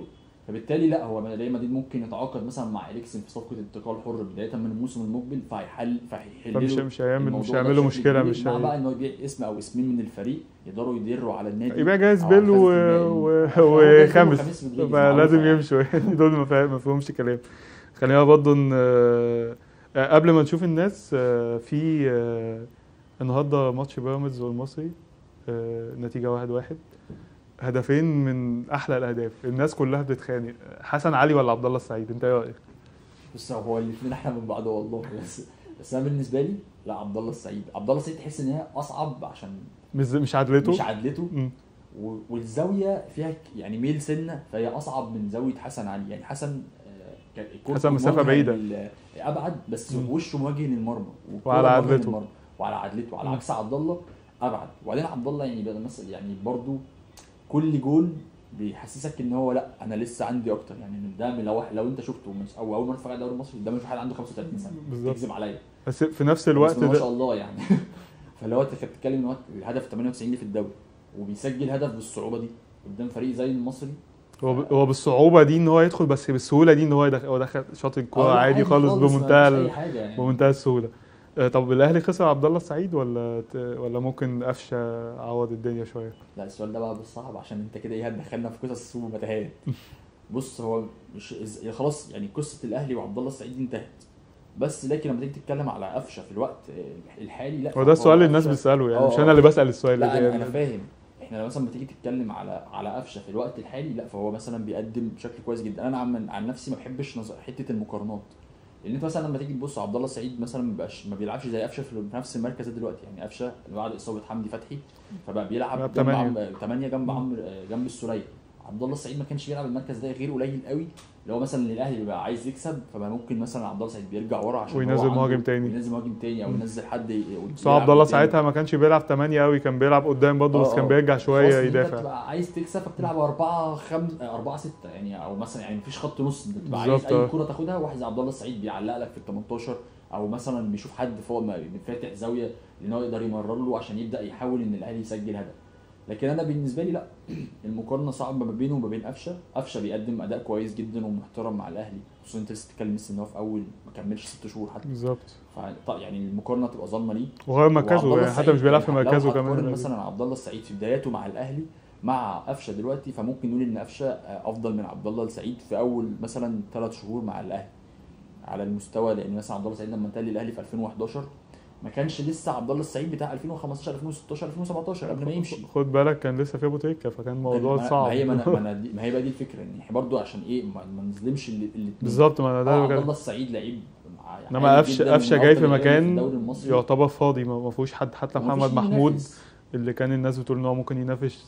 A: فبالتالي لا هو ريال مدريد ممكن يتعاقد مثلا مع اريكسن في صفقه انتقال حر بدايه من الموسم المقبل فهيحل فهيحل
B: فمش
A: له
B: مش هيعمل
A: الموضوع
B: مش
A: ده
B: هيعمل له
A: بشكل
B: مشكله
A: كبير،
B: مش
A: مع
B: هي...
A: بقى انه يبيع اسم او اسمين من الفريق يقدروا يدروا على النادي
B: يبيع جايز
A: أو
B: بيل
A: على
B: و...
A: الخمس
B: و...
A: بالمية.
B: وخامس
A: وخميس رودريجيز
B: فلازم
A: معروفة يعني.
B: يمشوا يعني دول ما فيها- ما فيهمش كلام خلينا برضه ان آه، آه، قبل ما نشوف الناس آه، في آه، النهارده ماتش بيراميدز والمصري آه، نتيجه واحد واحد هدفين من احلى الاهداف الناس كلها بتتخانق حسن علي ولا عبد الله السعيد انت ايه رايك
A: بص هو الاثنين احلى من بعض والله بس بس انا بالنسبه لي لا عبد الله السعيد عبد الله السعيد تحس ان هي اصعب عشان
B: مش مش عدلته
A: مش عدلته
B: مم.
A: و- والزاويه فيها ك- يعني ميل سنه فهي اصعب من زاويه حسن علي يعني حسن آه، كان الكورة
B: حسن مسافة
A: مواجهة
B: بعيدة.
A: لل- ابعد بس
B: مم.
A: وشه مواجه للمرمى والكورة
B: وعلى
A: مواجهة
B: عدلته.
A: للمرمى وعلى عدلته على
B: مم.
A: عكس عبد الله ابعد وبعدين عبد الله يعني بقى مثلا يعني برضو كل جول بيحسسك ان هو لا انا لسه عندي اكتر يعني ده من لو لو انت شفته مس- او اول مره اتفرج على الدوري المصري ده مش واحد عنده 35 سنه
B: بالظبط.
A: تكذب عليا
B: بس في نفس الوقت
A: بس ما شاء
B: ده
A: الله يعني فاللي هو انت كنت بتتكلم ان هو الهدف 98 اللي في الدوري وبيسجل هدف بالصعوبه دي قدام فريق زي المصري
B: هو ب- هو بالصعوبه دي ان هو يدخل بس بالسهوله دي ان هو يدخل هو دخل شاط الكوره
A: آه،
B: عادي خالص
A: ما
B: بمنتهى
A: فيش
B: ال-
A: اي حاجه يعني
B: بمنتهى السهوله آه، طب الاهلي خسر عبد الله السعيد ولا ت- ولا ممكن قفشه عوض الدنيا شويه
A: لا السؤال ده بقى صعب عشان انت كده ايه هتدخلنا في قصص ومتاهات بص هو مش إز- خلاص يعني قصه الاهلي وعبد الله السعيد دي انتهت بس لكن لما تيجي تتكلم على قفشه في الوقت آه، الحالي لا
B: هو ده السؤال اللي الناس
A: قفشة-
B: بتساله يعني
A: آه،
B: مش
A: آه.
B: انا اللي بسال السؤال
A: لا
B: ده
A: انا انا فاهم احنا لو مثلا بتيجي تتكلم على على قفشه في الوقت الحالي لا فهو مثلا بيقدم بشكل كويس جدا انا عن عن نفسي ما بحبش نظ- حته المقارنات لان انت مثلا لما تيجي تبص عبد الله السعيد مثلا ما بقاش ما بيلعبش زي قفشه في نفس المركز ده دلوقتي يعني قفشه بعد اصابه حمدي فتحي فبقى بيلعب
B: بيلعب
A: جنب
B: تمانية.
A: عم... 8 جنب عمرو آه، جنب السوليه عبد الله السعيد ما كانش بيلعب المركز ده غير قليل قوي اللي هو مثلا الاهلي بيبقى عايز يكسب فبقى ممكن مثلا عبد الله السعيد بيرجع ورا عشان هو
B: وينزل
A: عنده-
B: مهاجم تاني.
A: وينزل مهاجم تاني او
B: مم.
A: ينزل حد ي-
B: بس هو عبد
A: يلعب
B: الله
A: قدام.
B: ساعتها ما كانش بيلعب 8 قوي كان بيلعب قدام برضه بس
A: آه،
B: كان
A: آه.
B: بيرجع
A: خلاص
B: شويه
A: إن انت
B: يدافع
A: بتبقى عايز تكسب فبتلعب 4 5 4 6 يعني او مثلا يعني مفيش خط نص انت بتبقى عايز
B: بالظبط، آه.
A: اي كوره تاخدها واحد زي عبد الله السعيد بيعلق لك في ال 18 او مثلا بيشوف حد فوق ما- فاتح زاويه ان هو يقدر يمرر له عشان يبدا يحاول ان الاهلي يسجل هدف لكن انا بالنسبه لي لا المقارنه صعبه ما بينه وما بين قفشه قفشه بيقدم اداء كويس جدا ومحترم مع الاهلي خصوصا انت لسه بتتكلم لسه ان هو في اول ما كملش ست شهور حتى
B: بالظبط
A: ف يعني المقارنه تبقى ظالمه ليه
B: وغير
A: وعبد
B: مركزه
A: الله
B: يعني حتى
A: السعيد
B: مش بيلعب في
A: يعني
B: مركزه
A: لو
B: كمان
A: هتقارن
B: الأهلي.
A: مثلا عبد الله السعيد في بداياته مع الاهلي مع قفشه دلوقتي فممكن نقول ان قفشه آه، افضل من عبد الله السعيد في اول مثلا ثلاث شهور مع الاهلي على المستوى لان مثلا عبد الله السعيد لما انتقل للاهلي في 2011 ما كانش لسه عبد الله السعيد بتاع 2015 2016 2017 قبل ما يمشي
B: خد بالك كان لسه في ابو تريكه فكان الموضوع
A: ما-
B: صعب
A: ما هي ما, أنا- ما, أنا دي- ما هي بقى دي الفكره ان احنا برضو عشان ايه ما, ما نظلمش الاثنين
B: بالظبط ما انا ده
A: اه
B: اللي
A: عبد
B: بكلم-
A: الله السعيد لعيب عالي
B: انما قفشه
A: جداً
B: قفشه
A: ومن
B: جاي
A: أفضل
B: في
A: اللعيبة
B: مكان
A: الدوري المصري.
B: يعتبر فاضي ما ما فيهوش حد حتى
A: ومفيش
B: محمد
A: مين
B: محمود
A: ينافس.
B: اللي كان الناس بتقول ان هو ممكن ينافس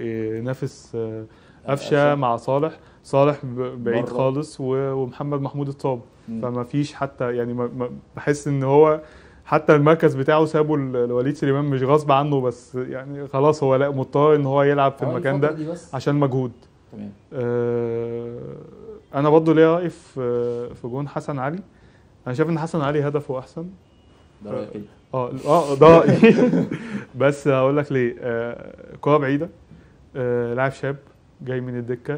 B: ينافس آه،
A: آه،
B: قفشه مع صالح صالح ب- بعيد
A: بره.
B: خالص و- ومحمد محمود اتصاب
A: مم.
B: فما فيش حتى يعني ما- ما- بحس ان هو حتى المركز بتاعه سابه ل- لوليد سليمان مش غصب عنه بس يعني خلاص هو لا مضطر ان هو يلعب في
A: هو
B: المكان
A: الفترة
B: ده
A: دي بس.
B: عشان مجهود
A: تمام
B: آه، انا برضه ليا راي في في جون حسن علي انا شايف ان حسن علي هدفه احسن
A: ده رايك انت
B: اه اه ده رايي بس هقول لك ليه آه، كوره بعيده آه، لاعب شاب جاي من الدكه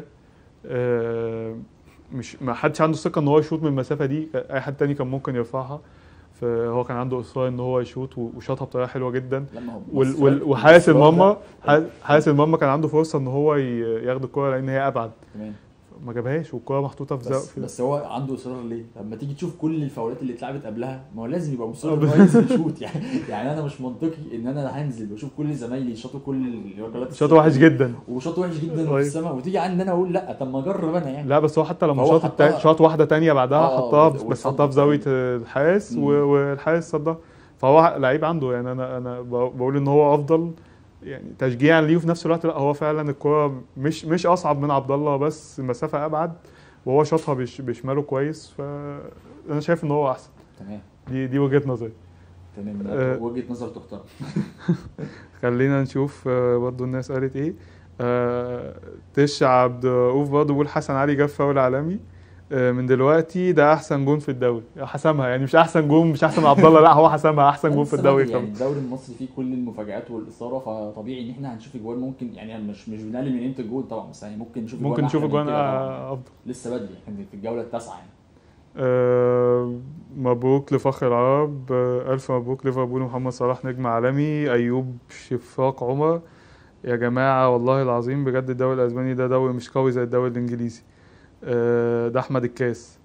B: آه، مش ما حدش عنده ثقه ان هو يشوط من المسافه دي اي حد تاني كان ممكن يرفعها فهو كان عنده اصرار ان هو يشوط وشاطها بطريقه حلوه جدا
A: لما هو
B: وال
A: بس
B: وال
A: فرق
B: وحارس
A: الإصرار
B: المرمى
A: ده-
B: حارس- حارس المرمى كان عنده فرصه ان هو ي- ياخد الكوره لان هي ابعد
A: تمام
B: ما جابهاش والكوره محطوطه في
A: بس
B: زاويه
A: بس هو عنده اصرار ليه؟ لما تيجي تشوف كل الفاولات اللي اتلعبت قبلها ما هو لازم يبقى مصر
B: آه،
A: ان هو ينزل يشوط يعني يعني انا مش منطقي ان انا هنزل واشوف كل زمايلي شاطوا كل الركلات
B: شاط وحش جدا
A: وشاط وحش جدا
B: أيوة.
A: وفي السماء وتيجي عندي انا اقول لا طب ما اجرب انا يعني
B: لا بس هو حتى لما
A: فهو
B: شاط التا-
A: حطها-
B: شاط واحده تانية بعدها
A: آه،
B: حطها
A: وت-
B: بس
A: وتصدى
B: حطها في زاويه
A: تاني.
B: الحارس
A: مم.
B: و- والحارس صدها فهو لعيب عنده يعني انا انا ب- بقول ان هو افضل يعني تشجيعا ليه وفي نفس الوقت لا هو فعلا الكوره مش مش اصعب من عبد الله بس مسافه ابعد وهو شاطها بش- بشماله كويس فانا شايف ان هو احسن
A: تمام
B: دي دي وجهه نظري
A: تمام
B: آه.
A: وجهه نظر تحترم
B: خلينا نشوف آه، برضو الناس قالت ايه آه، تش عبد رؤوف برضه بيقول حسن علي جاب فاول عالمي آه، من دلوقتي ده احسن جون في الدوري حسمها يعني مش احسن جون مش احسن من عبد الله لا هو حسمها احسن جون في
A: لسه
B: الدوري
A: بدري، يعني
B: كمان
A: الدوري المصري فيه كل المفاجآت والاثاره فطبيعي ان احنا هنشوف اجوان ممكن يعني مش مش بنقلل من قيمه الجول طبعا بس يعني ممكن نشوف
B: ممكن نشوف
A: أحلى من
B: اجوان
A: كده طبعاً.
B: آه، افضل
A: لسه بدري احنا في الجوله التاسعه يعني
B: آه، مبروك لفخر العرب آه، ألف مبروك ليفربول ومحمد صلاح نجم عالمي أيوب شفاق عمر يا جماعة والله العظيم بجد الدوري الأسباني ده دوري مش قوي زي الدوري الإنجليزي آه، ده أحمد الكاس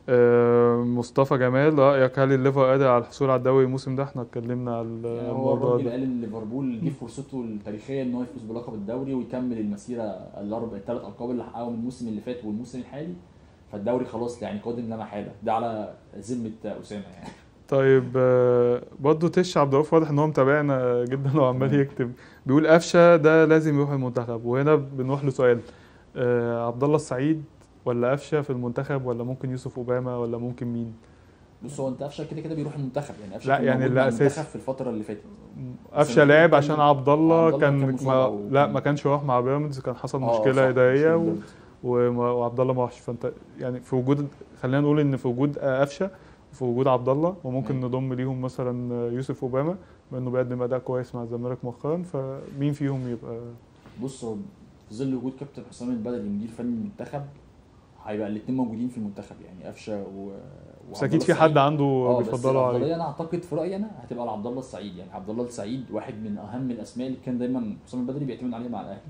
B: آه، مصطفى جمال رأيك هل الليفر قادر على الحصول على الدوري الموسم ده احنا اتكلمنا على
A: يعني هو
B: الموضوع
A: الراجل
B: ده
A: قال ان ليفربول دي فرصته التاريخيه ان هو يفوز بلقب الدوري ويكمل المسيره الاربع الثلاث القاب اللي حققهم الموسم اللي فات والموسم الحالي فالدوري خلاص يعني قادم لا محاله ده على ذمه اسامه يعني
B: طيب آه، برضه تش عبد الرؤوف واضح ان هو متابعنا جدا وعمال
A: تمام.
B: يكتب بيقول قفشه ده لازم يروح المنتخب وهنا بنروح لسؤال آه، عبد الله السعيد ولا قفشه في المنتخب ولا ممكن يوسف اوباما ولا ممكن مين
A: بص هو انت قفشه كده كده بيروح المنتخب يعني قفشه
B: لا،
A: كان
B: يعني
A: موجود
B: اللي
A: مع
B: أساسي.
A: المنتخب في الفتره اللي فاتت
B: قفشه
A: بس
B: لعب
A: كان-
B: عشان عبد الله
A: عبد الله
B: كان
A: كان مصاب
B: ما
A: أو
B: لا
A: كان-
B: ما كانش راح مع بيراميدز كان حصل
A: آه، صح،
B: مشكله اداريه
A: مشكلة
B: و... وما- وعبد الله ما راحش فانت يعني في وجود خلينا نقول ان في وجود آه، قفشه وفي وجود عبد الله وممكن
A: مم.
B: نضم ليهم مثلا آه، يوسف اوباما بما انه بيقدم اداء كويس مع الزمالك مؤخرا فمين فيهم يبقى
A: بص هو في ظل وجود كابتن حسام البدري مدير فني المنتخب هيبقى الاثنين موجودين في المنتخب يعني قفشه و
B: بس
A: وعبد
B: اكيد
A: الله
B: في حد
A: السعيد.
B: عنده
A: اه بس
B: بيفضله عليه
A: الافضليه انا اعتقد في رايي انا هتبقى لعبد الله السعيد يعني عبد الله السعيد واحد من اهم الاسماء اللي كان دايما حسام البدري بيعتمد عليها مع الاهلي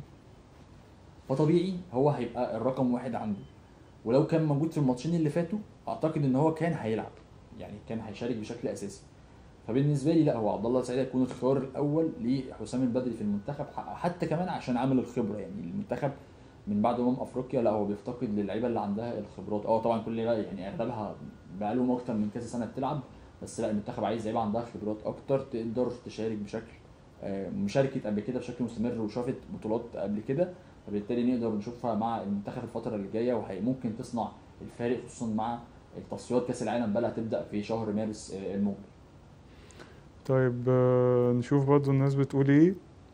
A: فطبيعي هو هيبقى الرقم واحد عنده ولو كان موجود في الماتشين اللي فاتوا اعتقد ان هو كان هيلعب يعني كان هيشارك بشكل اساسي فبالنسبه لي لا هو عبد الله السعيد هيكون الخيار الاول لحسام البدري في المنتخب ح- حتى كمان عشان عامل الخبره يعني المنتخب من بعد امم افريقيا لا هو بيفتقد للعيبه اللي عندها الخبرات اه طبعا كل لعيبة يعني اغلبها بقالهم اكتر من كذا سنه بتلعب بس لا المنتخب عايز لعيبه عندها خبرات اكتر تقدر تشارك بشكل آه، مشاركه قبل كده بشكل مستمر وشافت بطولات قبل كده فبالتالي نقدر نشوفها مع المنتخب الفتره اللي جايه وممكن تصنع الفارق خصوصا مع التصفيات كاس العالم بقى اللي هتبدا في شهر مارس آه، المقبل
B: طيب آه، نشوف برضو الناس بتقول ايه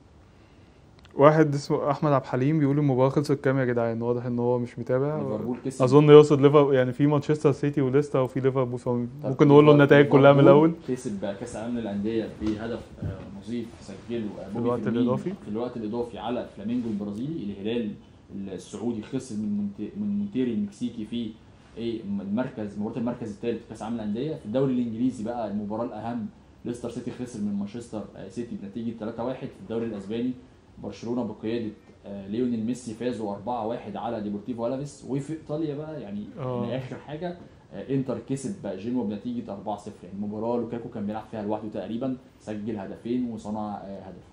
B: واحد اسمه احمد عبد الحليم بيقول المباراه خلصت كام يا جدعان واضح ان هو مش متابع
A: ليفربول كسب
B: اظن يقصد ليفربول يعني في مانشستر سيتي وليستر وفي ليفربول
A: طب
B: ممكن نقول له
A: ليفر-
B: النتائج كلها من
A: ليفربول
B: الاول
A: كسب بقى كاس العالم للانديه بهدف آه، نظيف سجله آه، بوبي
B: الوقت
A: فيرمينيو
B: الإضافي؟
A: في الوقت الاضافي على فلامينجو البرازيلي الهلال السعودي خسر من مونت- من مونتيري المكسيكي في ايه المركز مباراه المركز الثالث في كاس العالم للانديه في الدوري الانجليزي بقى المباراه الاهم ليستر سيتي خسر من مانشستر آه، سيتي بنتيجه 3-1 في الدوري الاسباني برشلونه بقياده آه، ليونيل ميسي فازوا 4-1 على ديبورتيفو الافيس وفي ايطاليا بقى يعني
B: آه.
A: يعني اخر حاجه آه، انتر كسب بقى جينوا بنتيجه 4-0 يعني مباراه لوكاكو كان بيلعب فيها لوحده تقريبا سجل هدفين وصنع آه، هدف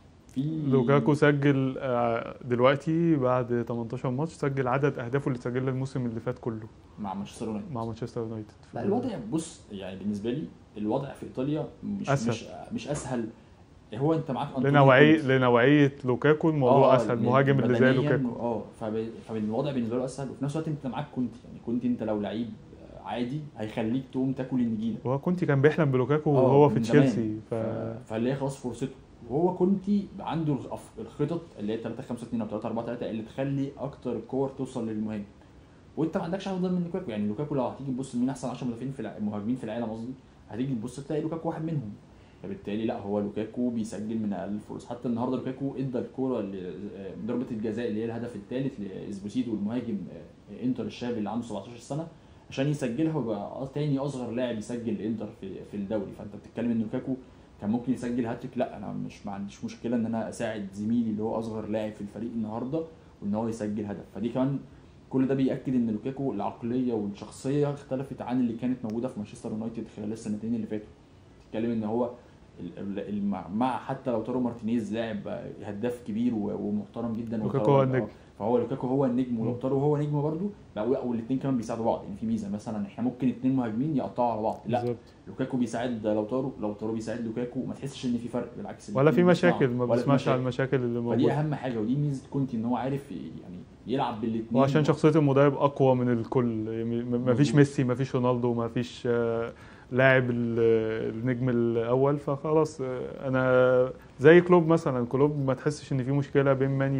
A: في
B: لوكاكو سجل آه، دلوقتي بعد 18 ماتش سجل عدد اهدافه اللي سجلها الموسم اللي فات كله
A: مع مانشستر يونايتد
B: مع مانشستر يونايتد
A: لا الوضع بص يعني بالنسبه لي الوضع في ايطاليا مش
B: أسهل.
A: مش مش اسهل هو انت معاك أنطونيو
B: لنوعيه
A: كونتي.
B: لنوعيه لوكاكو الموضوع
A: آه،
B: اسهل
A: لأن
B: مهاجم اللي زي
A: بدنياً،
B: لوكاكو
A: اه فب- فالوضع بالنسبه له اسهل وفي نفس الوقت انت معاك كونتي يعني كونتي انت لو لعيب آه، عادي هيخليك تقوم تاكل النجيله
B: وهو كنت كان بيحلم بلوكاكو
A: آه،
B: وهو في
A: من زمان.
B: تشيلسي ف...
A: ف- فاللي هي خلاص فرصته وهو كونتي عنده الخ- الخطط اللي هي 3 5 2 او 3 4 3 اللي تخلي اكتر الكور توصل للمهاجم وانت ما عندكش افضل من لوكاكو يعني لوكاكو لو هتيجي تبص مين احسن 10 مدافعين في الع- مهاجمين في العالم قصدي هتيجي تبص تلاقي لوكاكو واحد منهم فبالتالي لا هو لوكاكو بيسجل من اقل الفرص حتى النهارده لوكاكو ادى الكوره اللي- آه، ضربه الجزاء اللي هي الهدف الثالث لاسبوسيتو المهاجم آه، انتر الشاب اللي عنده 17 سنه عشان يسجلها ويبقى تاني اصغر لاعب يسجل الانتر في في الدوري فانت بتتكلم ان لوكاكو كان ممكن يسجل هاتريك لا انا مش ما عنديش مشكله ان انا اساعد زميلي اللي هو اصغر لاعب في الفريق النهارده وان هو يسجل هدف فدي كمان كل ده بياكد ان لوكاكو العقليه والشخصيه اختلفت عن اللي كانت موجوده في مانشستر يونايتد خلال السنتين اللي فاتوا تتكلم ان هو ال- ال- ال- مع- مع حتى لو تارو مارتينيز لاعب هداف كبير و- ومحترم جدا
B: لوكاكو
A: وتارو-
B: هو النجم.
A: آه، فهو لوكاكو هو النجم ولو
B: مم.
A: تارو هو نجم برضه بقوا والاثنين كمان بيساعدوا بعض يعني في ميزه مثلا احنا ممكن اثنين مهاجمين يقطعوا على بعض لا
B: بالظبط
A: لوكاكو بيساعد لوتارو لوتارو بيساعد لوكاكو ما تحسش ان في فرق بالعكس
B: ولا في
A: الاتنين بيصنعوا.
B: مشاكل ما
A: ولا في
B: بيسمعش على
A: مشاكل.
B: المشاكل اللي
A: فدي
B: موجوده
A: اهم حاجه ودي ميزه كونتي ان هو عارف يعني يلعب بالاثنين
B: وعشان شخصيه المدرب اقوى من الكل يعني م- ما فيش
A: مظبوط.
B: ميسي ما فيش رونالدو ما فيش آه، لاعب ال- النجم الاول فخلاص آه، انا زي كلوب مثلا كلوب ما تحسش ان في مشكله بين ماني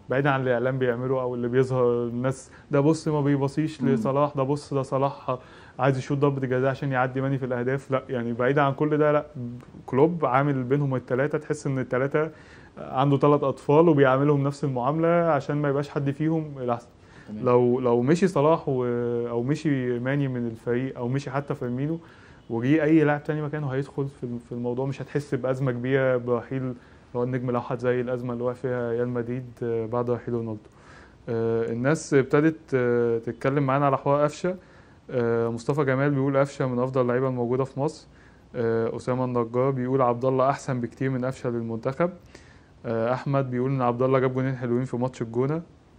B: بعيدا عن اللي الاعلام بيعمله او اللي بيظهر الناس ده بص ما بيبصيش
A: مم.
B: لصلاح ده بص ده صلاح عايز يشوط ضربه جزاء عشان يعدي ماني في الاهداف لا يعني بعيدا عن كل ده لا كلوب عامل بينهم الثلاثه تحس ان الثلاثه عنده ثلاث اطفال وبيعاملهم نفس المعامله عشان ما يبقاش حد فيهم الاحسن
A: تمام.
B: لو لو مشي صلاح و... او مشي ماني من الفريق او مشي حتى فيرمينو وجي اي لاعب تاني مكانه هيدخل في في الموضوع مش هتحس بازمه كبيره برحيل اللي هو النجم الاوحد زي الازمه اللي وقع فيها ريال مدريد آه، بعد رحيل رونالدو آه، الناس ابتدت آه، تتكلم معانا على حوار قفشه آه، مصطفى جمال بيقول قفشه من افضل اللعيبه الموجوده في مصر آه، اسامه النجار بيقول عبد الله احسن بكتير من قفشه للمنتخب آه، احمد بيقول ان عبد الله جاب جونين حلوين في ماتش الجونه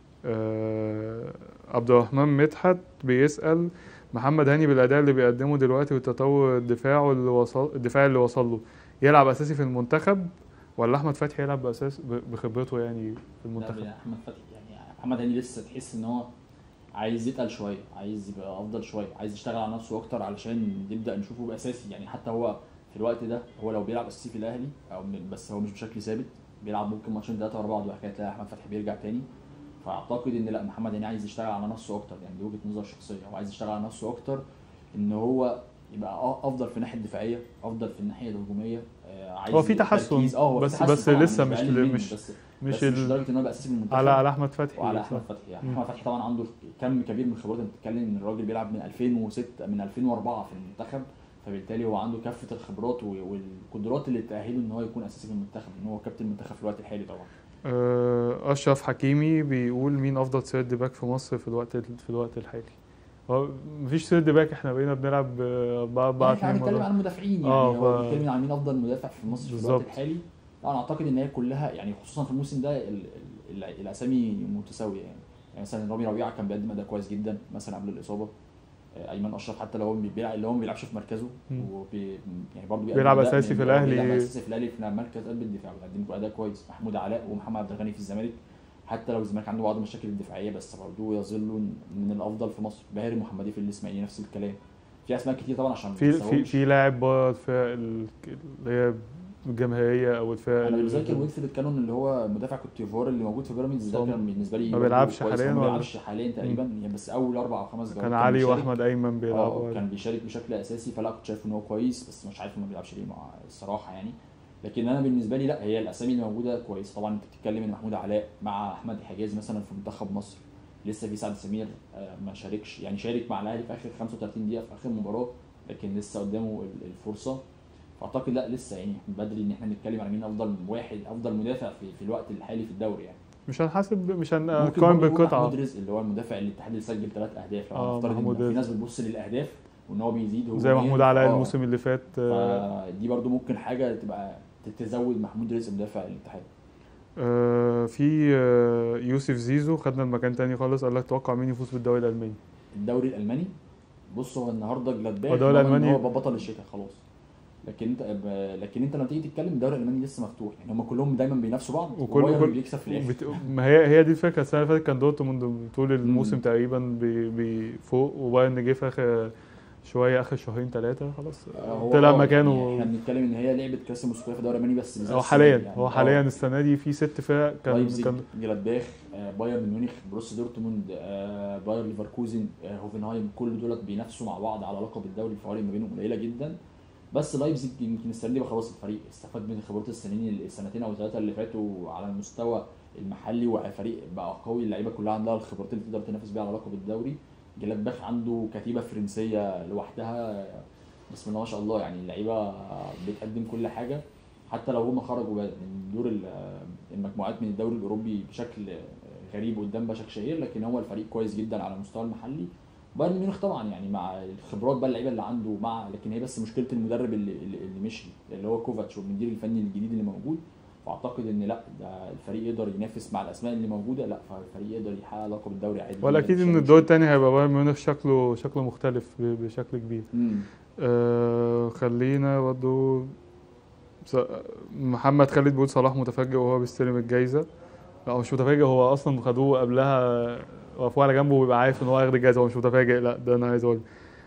B: آه، عبد الرحمن مدحت بيسال محمد هاني بالاداء اللي بيقدمه دلوقتي والتطور الدفاعه اللي وصل الدفاع اللي وصل له يلعب اساسي في المنتخب ولا احمد فتحي يلعب باساس ب- بخبرته يعني في
A: لا
B: المنتخب
A: يا احمد فتحي يعني محمد هاني لسه تحس ان هو عايز يتقل شويه عايز يبقى افضل شويه عايز يشتغل على نفسه اكتر علشان نبدا نشوفه باساسي يعني حتى هو في الوقت ده هو لو بيلعب اساسي في الاهلي او م- بس هو مش بشكل ثابت بيلعب ممكن ماتشين ثلاثه ورا بعض وبعد كده تلاقي احمد فتحي بيرجع تاني فاعتقد ان لا محمد هاني عايز يشتغل على نفسه اكتر يعني دي وجهه نظر شخصيه هو عايز يشتغل على نفسه اكتر ان هو يبقى أ- افضل في الناحيه الدفاعيه افضل في الناحيه الهجوميه آه، عايز
B: هو في
A: يبقى
B: تحسن،
A: تركيز. اه هو في
B: بس-
A: تحسن
B: بس
A: طبعاً،
B: لسه مش
A: بقلل
B: ل-
A: منه،
B: مش-
A: بس
B: مش
A: بس مش
B: ال...
A: لدرجه ان هو يبقى اساسي في المنتخب
B: على على احمد فتحي
A: وعلى احمد فتحي يعني
B: مم.
A: احمد فتحي طبعا عنده كم كبير من الخبرات انت بتتكلم ان الراجل بيلعب من 2006 من 2004 في المنتخب فبالتالي هو عنده كافه الخبرات و- والقدرات اللي تاهله ان هو يكون اساسي في المنتخب ان هو كابتن المنتخب في الوقت الحالي طبعا
B: آه، اشرف حكيمي بيقول مين افضل سيرد باك في مصر في الوقت في الوقت الحالي هو مفيش سيرد باك احنا بقينا بنلعب آه، أربعة أربعة
A: يعني احنا
B: اتنين
A: هنتكلم
B: مرة.
A: عن المدافعين يعني
B: آه،
A: هو
B: ف-
A: بيتكلم عن مين افضل مدافع في مصر في الوقت
B: بالظبط.
A: الحالي لا انا اعتقد ان هي كلها يعني خصوصا في الموسم ده ال- ال- ال- الاسامي متساويه يعني يعني مثلا رامي ربيعه كان بيقدم اداء كويس جدا مثلا قبل الاصابه آه، ايمن اشرف حتى لو هو بيلعب اللي هو ما بيلعبش في مركزه
B: مم.
A: وبي يعني برضه
B: بيلعب أساسي في الأهلي.
A: بيلعب اساسي في الاهلي في مركز قلب الدفاع بيقدم اداء كويس محمود علاء ومحمد عبد الغني في الزمالك حتى لو الزمالك عنده بعض المشاكل الدفاعيه بس برضه يظل من الافضل في مصر باهر محمدي في الاسماعيلي نفس الكلام في اسماء كتير طبعا عشان ما
B: في في
A: ننساهمش.
B: في لاعب بره الفرق ال- اللي هي الجماهيريه او الفرق
A: انا
B: ال-
A: بالنسبه لي كان ويلفريد كانون اللي هو مدافع كوت ديفوار اللي موجود في بيراميدز ده
B: هو
A: كان بالنسبه لي
B: ما
A: برضه
B: بيلعبش
A: كويس.
B: حاليا
A: هو ما
B: ولا؟
A: بيلعبش حاليا تقريبا يعني بس اول اربع او خمس جولات
B: كان علي
A: بيشارك.
B: واحمد ايمن
A: اه
B: بيلعبوا
A: كان بيشارك بشكل اساسي فلا كنت شايف ان هو كويس بس مش عارف انه ما بيلعبش ليه مع الصراحه يعني لكن انا بالنسبه لي لا هي الاسامي اللي موجوده كويس طبعا انت بتتكلم ان محمود علاء مع احمد حجاز مثلا في منتخب مصر لسه في سعد سمير آه، ما شاركش يعني شارك مع الاهلي في اخر 35 دقيقه في اخر مباراه لكن لسه قدامه ال- الفرصه فاعتقد لا لسه يعني بدري ان احنا نتكلم على مين افضل واحد افضل مدافع في, في الوقت الحالي في الدوري يعني
B: مش هنحاسب مش
A: ممكن
B: هنقارن
A: برضه يكون
B: بالقطعه
A: محمود رزق اللي هو المدافع الاتحاد اللي سجل ثلاث اهداف لو
B: آه،
A: هنفترض
B: محمود
A: ان في
B: رزق.
A: ناس بتبص للاهداف وان هو بيزيد هو
B: زي محمود علاء الموسم اللي فات آه،
A: فدي برضو ممكن حاجه تبقى تزود محمود رزق مدافع الاتحاد
B: آه، في آه، يوسف زيزو خدنا المكان تاني خالص قال لك توقع مين يفوز بالدوري الالماني
A: الدوري الالماني بص هو النهارده جلادباخ
B: هو الدوري
A: ضمن إن
B: الألماني-
A: هو بطل الشتاء خلاص لكن انت ب- لكن انت لما تيجي تتكلم الدوري الالماني لسه مفتوح يعني هم كلهم دايما بينافسوا بعض
B: وكل-
A: وبايرن
B: كل-
A: بيكسب في الاخر
B: بت... ما هي هي دي الفكره السنه اللي فاتت كان دورتموند طول الموسم
A: مم.
B: تقريبا بي... بي فوق وبايرن جه في اخر شويه اخر شهرين ثلاثه خلاص
A: هو
B: طلع
A: آه، يعني
B: مكانه
A: احنا بنتكلم ان هي لعبه كاس الموسيقيه في الدوري الالماني بس بالذات
B: هو
A: السنة
B: حاليا
A: دي يعني.
B: هو
A: آه.
B: حاليا السنه دي في ست فرق كان
A: لايبزيج
B: كان
A: جلادباخ آه، بايرن ميونخ بروسيا دورتموند آه، باير ليفركوزن آه، هوفنهايم كل دولت بينافسوا مع بعض على لقب الدوري الفوارق ما بينهم قليله جدا بس لايبزيج يمكن السنه دي بقى خلاص الفريق استفاد من خبرات السنين السنتين او ثلاثه اللي فاتوا على المستوى المحلي وفريق بقى قوي اللعيبه كلها عندها الخبرات اللي تقدر تنافس بيها على لقب الدوري جلادباخ عنده كتيبه فرنسيه لوحدها بسم الله ما شاء الله يعني اللعيبه بتقدم كل حاجه حتى لو هم خرجوا من دور ال- المجموعات من الدوري الاوروبي بشكل غريب قدام باشاك شهير لكن هو الفريق كويس جدا على المستوى المحلي بايرن ميونخ طبعا يعني مع الخبرات بقى اللعيبه اللي عنده مع لكن هي بس مشكله المدرب اللي, اللي اللي مشي اللي هو كوفاتش والمدير الفني الجديد اللي موجود فاعتقد ان لا ده الفريق يقدر ينافس مع الاسماء اللي موجوده لا فالفريق يقدر يحقق لقب الدوري عادي
B: ولا
A: جداً
B: اكيد ان
A: بشكل-
B: الدور الثاني هيبقى بايرن ميونخ شكله شكله مختلف ب- بشكل كبير
A: مم.
B: آه خلينا برضه س- محمد خالد بيقول صلاح متفاجئ وهو بيستلم الجايزه لا هو مش متفاجئ هو اصلا خدوه قبلها وقفوه على جنبه وبيبقى عارف ان هو هياخد الجايزه هو مش متفاجئ لا ده انا عايز اقول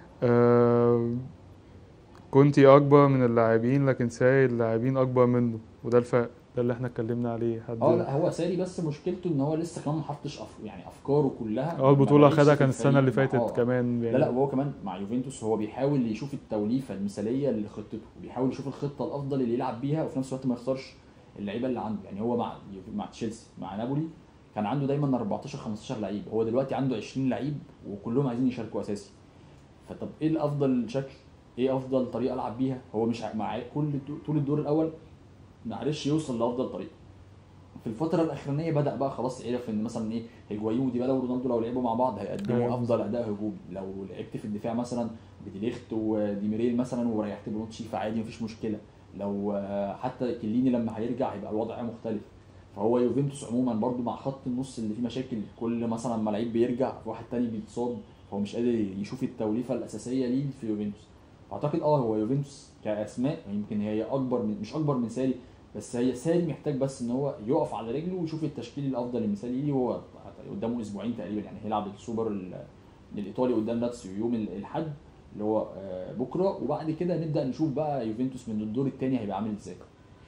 B: آه كنتي اكبر من اللاعبين لكن ساي اللاعبين اكبر منه وده الفرق ده اللي احنا اتكلمنا عليه حد
A: اه لا هو ساري بس مشكلته ان هو لسه كمان ما حطش أف... يعني افكاره كلها
B: اه البطوله
A: ما بقتش
B: خدها
A: في
B: كان السنه اللي
A: الفريق.
B: فاتت
A: آه.
B: كمان
A: لا
B: يعني
A: لا وهو كمان مع يوفنتوس هو بيحاول يشوف التوليفه المثاليه لخطته وبيحاول يشوف الخطه الافضل اللي يلعب بيها وفي نفس الوقت ما يخسرش اللعيبه اللي عنده يعني هو مع مع تشيلسي مع نابولي كان عنده دايما 14 15 لعيب هو دلوقتي عنده 20 لعيب وكلهم عايزين يشاركوا اساسي فطب ايه الافضل شكل ايه افضل طريقه العب بيها هو مش ع- مع كل طول الدور الاول ما عرفش يوصل لافضل طريقه في الفتره الاخرانيه بدا بقى خلاص عرف ان مثلا ايه هيجوايين وديبالا ورونالدو لو لعبوا مع بعض هيقدموا
B: أيوة.
A: افضل اداء هجومي لو لعبت في الدفاع مثلا بديليخت وديميريل مثلا وريحت بونوتشي فعادي مفيش مشكله لو آه، حتى كليني لما هيرجع هيبقى الوضع مختلف فهو يوفنتوس عموما برضو مع خط النص اللي فيه مشاكل كل مثلا ما لعيب بيرجع واحد تاني بيتصاب فهو مش قادر يشوف التوليفه الاساسيه ليه في يوفنتوس فاعتقد اه هو يوفنتوس كاسماء يمكن هي اكبر من مش اكبر من ساري بس هي ساري محتاج بس ان هو يقف على رجله ويشوف التشكيل الافضل المثالي ليه هو قدامه اسبوعين تقريبا يعني هيلعب السوبر ال- الايطالي قدام لاتسيو يوم ال- الاحد اللي هو آه، بكره وبعد كده نبدا نشوف بقى يوفنتوس من الدور الثاني هيبقى عامل ازاي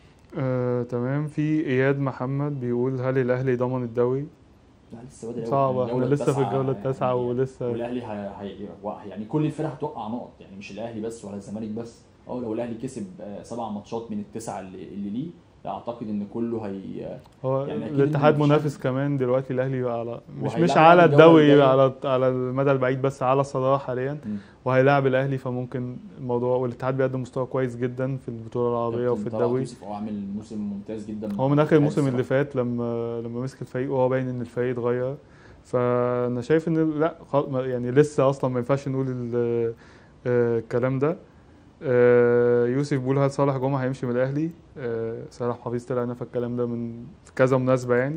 B: آه، تمام في اياد محمد بيقول هل الاهلي ضمن الدوري
A: لا لسه بدري أوي.
B: صعبة احنا
A: الجولة
B: لسه في
A: التاسعة
B: الجولة التاسعة
A: يعني
B: ولسه
A: والاهلي هي... هي... يعني كل الفرق هتوقع نقط يعني مش الاهلي بس ولا الزمالك بس اه لو الاهلي كسب آه، سبع ماتشات من التسعه اللي, اللي ليه لا اعتقد ان كله هي
B: هو
A: يعني أكيد
B: الاتحاد
A: إن مفيش
B: منافس كمان دلوقتي الاهلي يبقى على مش
A: وهيلعب
B: مش على
A: الجولة
B: الدوري
A: الجاية.
B: يبقى على على المدى البعيد بس على صلاح حاليا
A: مم.
B: وهيلاعب الاهلي فممكن الموضوع والاتحاد بيقدم مستوى كويس جدا في البطوله العربيه وفي
A: كابتن طلعت
B: الدوري
A: يوسف هو عامل موسم ممتاز جدا
B: هو من
A: مع
B: اخر
A: الاتحاد
B: الموسم اللي
A: الصراحة.
B: فات لما لما مسك الفريق وهو باين ان الفريق اتغير فانا شايف ان لا خل- ما- يعني لسه اصلا ما ينفعش نقول ال- آه، الكلام ده آه، يوسف بيقول هل صالح جمعه هيمشي من الاهلي آه، صالح حفيظ طلع نفى الكلام ده من في كذا مناسبه يعني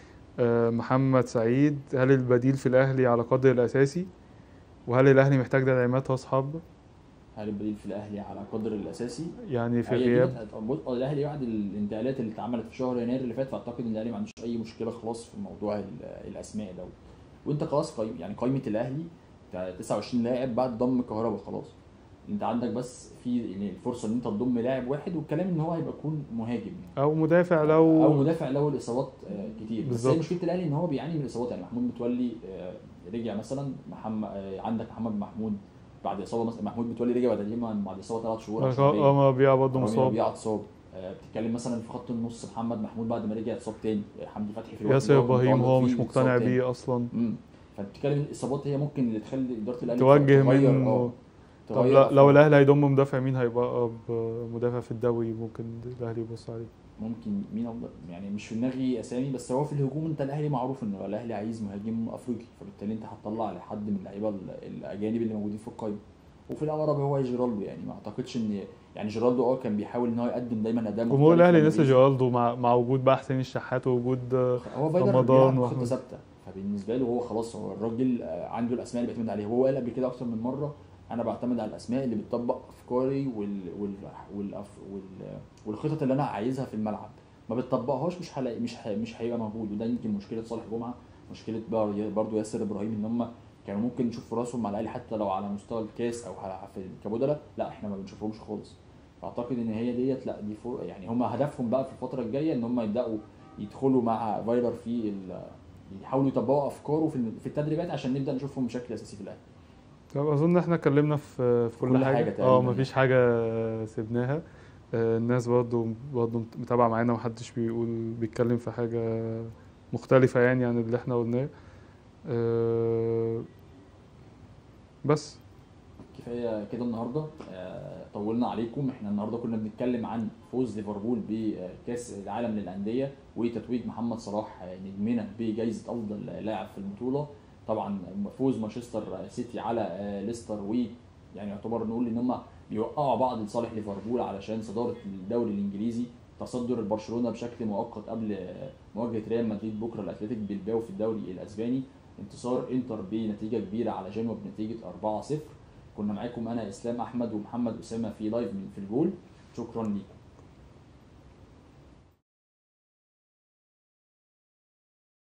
B: آه، محمد سعيد هل البديل في الاهلي على قدر الاساسي وهل الاهلي محتاج تدعيمات راس حرب
A: هل البديل في الاهلي على قدر الاساسي
B: يعني في
A: هي دي
B: غياب
A: بص آه، الاهلي بعد الانتقالات اللي اتعملت في شهر يناير اللي فات فاعتقد ان الاهلي ما عندوش اي مشكله خلاص في موضوع ال- الاسماء ده وانت خلاص قايم يعني قائمه الاهلي بتاع 29 لاعب بعد ضم كهربا خلاص انت عندك بس في يعني الفرصه ان انت تضم لاعب واحد والكلام ان هو هيبقى يكون مهاجم يعني.
B: او مدافع
A: او
B: لو
A: مدافع لو الاصابات آه، كتير بس
B: بالظبط.
A: هي مشكله الاهلي ان هو بيعاني من الاصابات يعني محمود متولي آه، رجع مثلا محمد آه، عندك محمد محمود بعد اصابه مثلا محمود متولي رجع بعد تقريبا بعد اصابه ثلاث شهور أو شهرين.
B: رامي ربيعه برضه
A: رامي
B: مصاب
A: ربيعه اتصاب آه، بتتكلم مثلا في خط النص محمد محمود بعد ما رجع اتصاب تاني آه، حمدي فتحي في الوقت
B: ياسر
A: اللي هو كان
B: ابراهيم
A: متألق
B: هو
A: فيه
B: مش
A: اتصاب
B: مقتنع
A: تاني.
B: بيه اصلا
A: امم فبتتكلم الاصابات هي ممكن اللي تخلي اداره الاهلي
B: توجه
A: تغير-
B: منه
A: آه،
B: طب
A: تغير
B: لا- لو
A: أفكار.
B: الاهلي هيضم مدافع مين هيبقى أقرب مدافع في الدوري ممكن الاهلي يبص عليه
A: ممكن مين افضل يعني مش في دماغي اسامي بس هو في الهجوم انت الاهلي معروف ان الاهلي عايز مهاجم افريقي فبالتالي انت هتطلع لحد من اللعيبه ال- الاجانب اللي موجودين في القائمه وفي الاقرب هو جيرالدو يعني ما اعتقدش ان يعني جيرالدو اه كان بيحاول ان هو يقدم دايما اداء
B: جمهور
A: مختلف
B: الاهلي
A: لما
B: نسي
A: بيجي.
B: جيرالدو مع مع وجود بقى حسين الشحات ووجود
A: هو فايلر
B: رمضان
A: بيلعب بخطه
B: وأحمد.
A: ثابته فبالنسبه له هو خلاص هو الراجل آه، عنده الاسماء اللي بيعتمد عليها وهو قال قبل كده اكتر من مره انا بعتمد على الاسماء اللي بتطبق افكاري وال وال والأف وال والخطط اللي انا عايزها في الملعب ما بتطبقهاش مش هلاقي مش ه- مش هيبقى موجود وده يمكن مشكله صالح جمعه مشكله بر- برضه ياسر ابراهيم ان هم كانوا ممكن نشوف فرصهم مع الاهلي حتى لو على مستوى الكاس او ه- في كبودلة لا احنا ما بنشوفهمش خالص فاعتقد ان هي ديت لا دي فور يعني هم هدفهم بقى في الفتره الجايه ان هم يبداوا يدخلوا مع فايلر في ال- يحاولوا يطبقوا افكاره في في التدريبات عشان نبدا نشوفهم بشكل اساسي في الاهلي
B: طب اظن احنا اتكلمنا في في كل,
A: كل
B: حاجه,
A: حاجة
B: اه
A: تقريباً
B: مفيش حاجه سيبناها آه، الناس برضه برضه متابعه معانا محدش بيقول بيتكلم في حاجه مختلفه يعني عن اللي احنا قلناه آه، بس
A: كفايه كده النهارده آه، طولنا عليكم احنا النهارده كنا بنتكلم عن فوز ليفربول بكاس العالم للانديه وتتويج محمد صلاح آه، نجمنا بجائزه افضل لاعب في البطوله طبعا فوز مانشستر سيتي على آه، ليستر و يعني يعتبر نقول ان هم بيوقعوا بعض لصالح ليفربول علشان صداره الدوري الانجليزي تصدر برشلونه بشكل مؤقت قبل آه، مواجهه ريال مدريد بكره الاتلتيك بيلباو في الدوري الاسباني انتصار انتر بنتيجه كبيره على جنوب بنتيجه 4-0 كنا معاكم انا اسلام احمد ومحمد اسامه في لايف من في الجول شكرا ليكم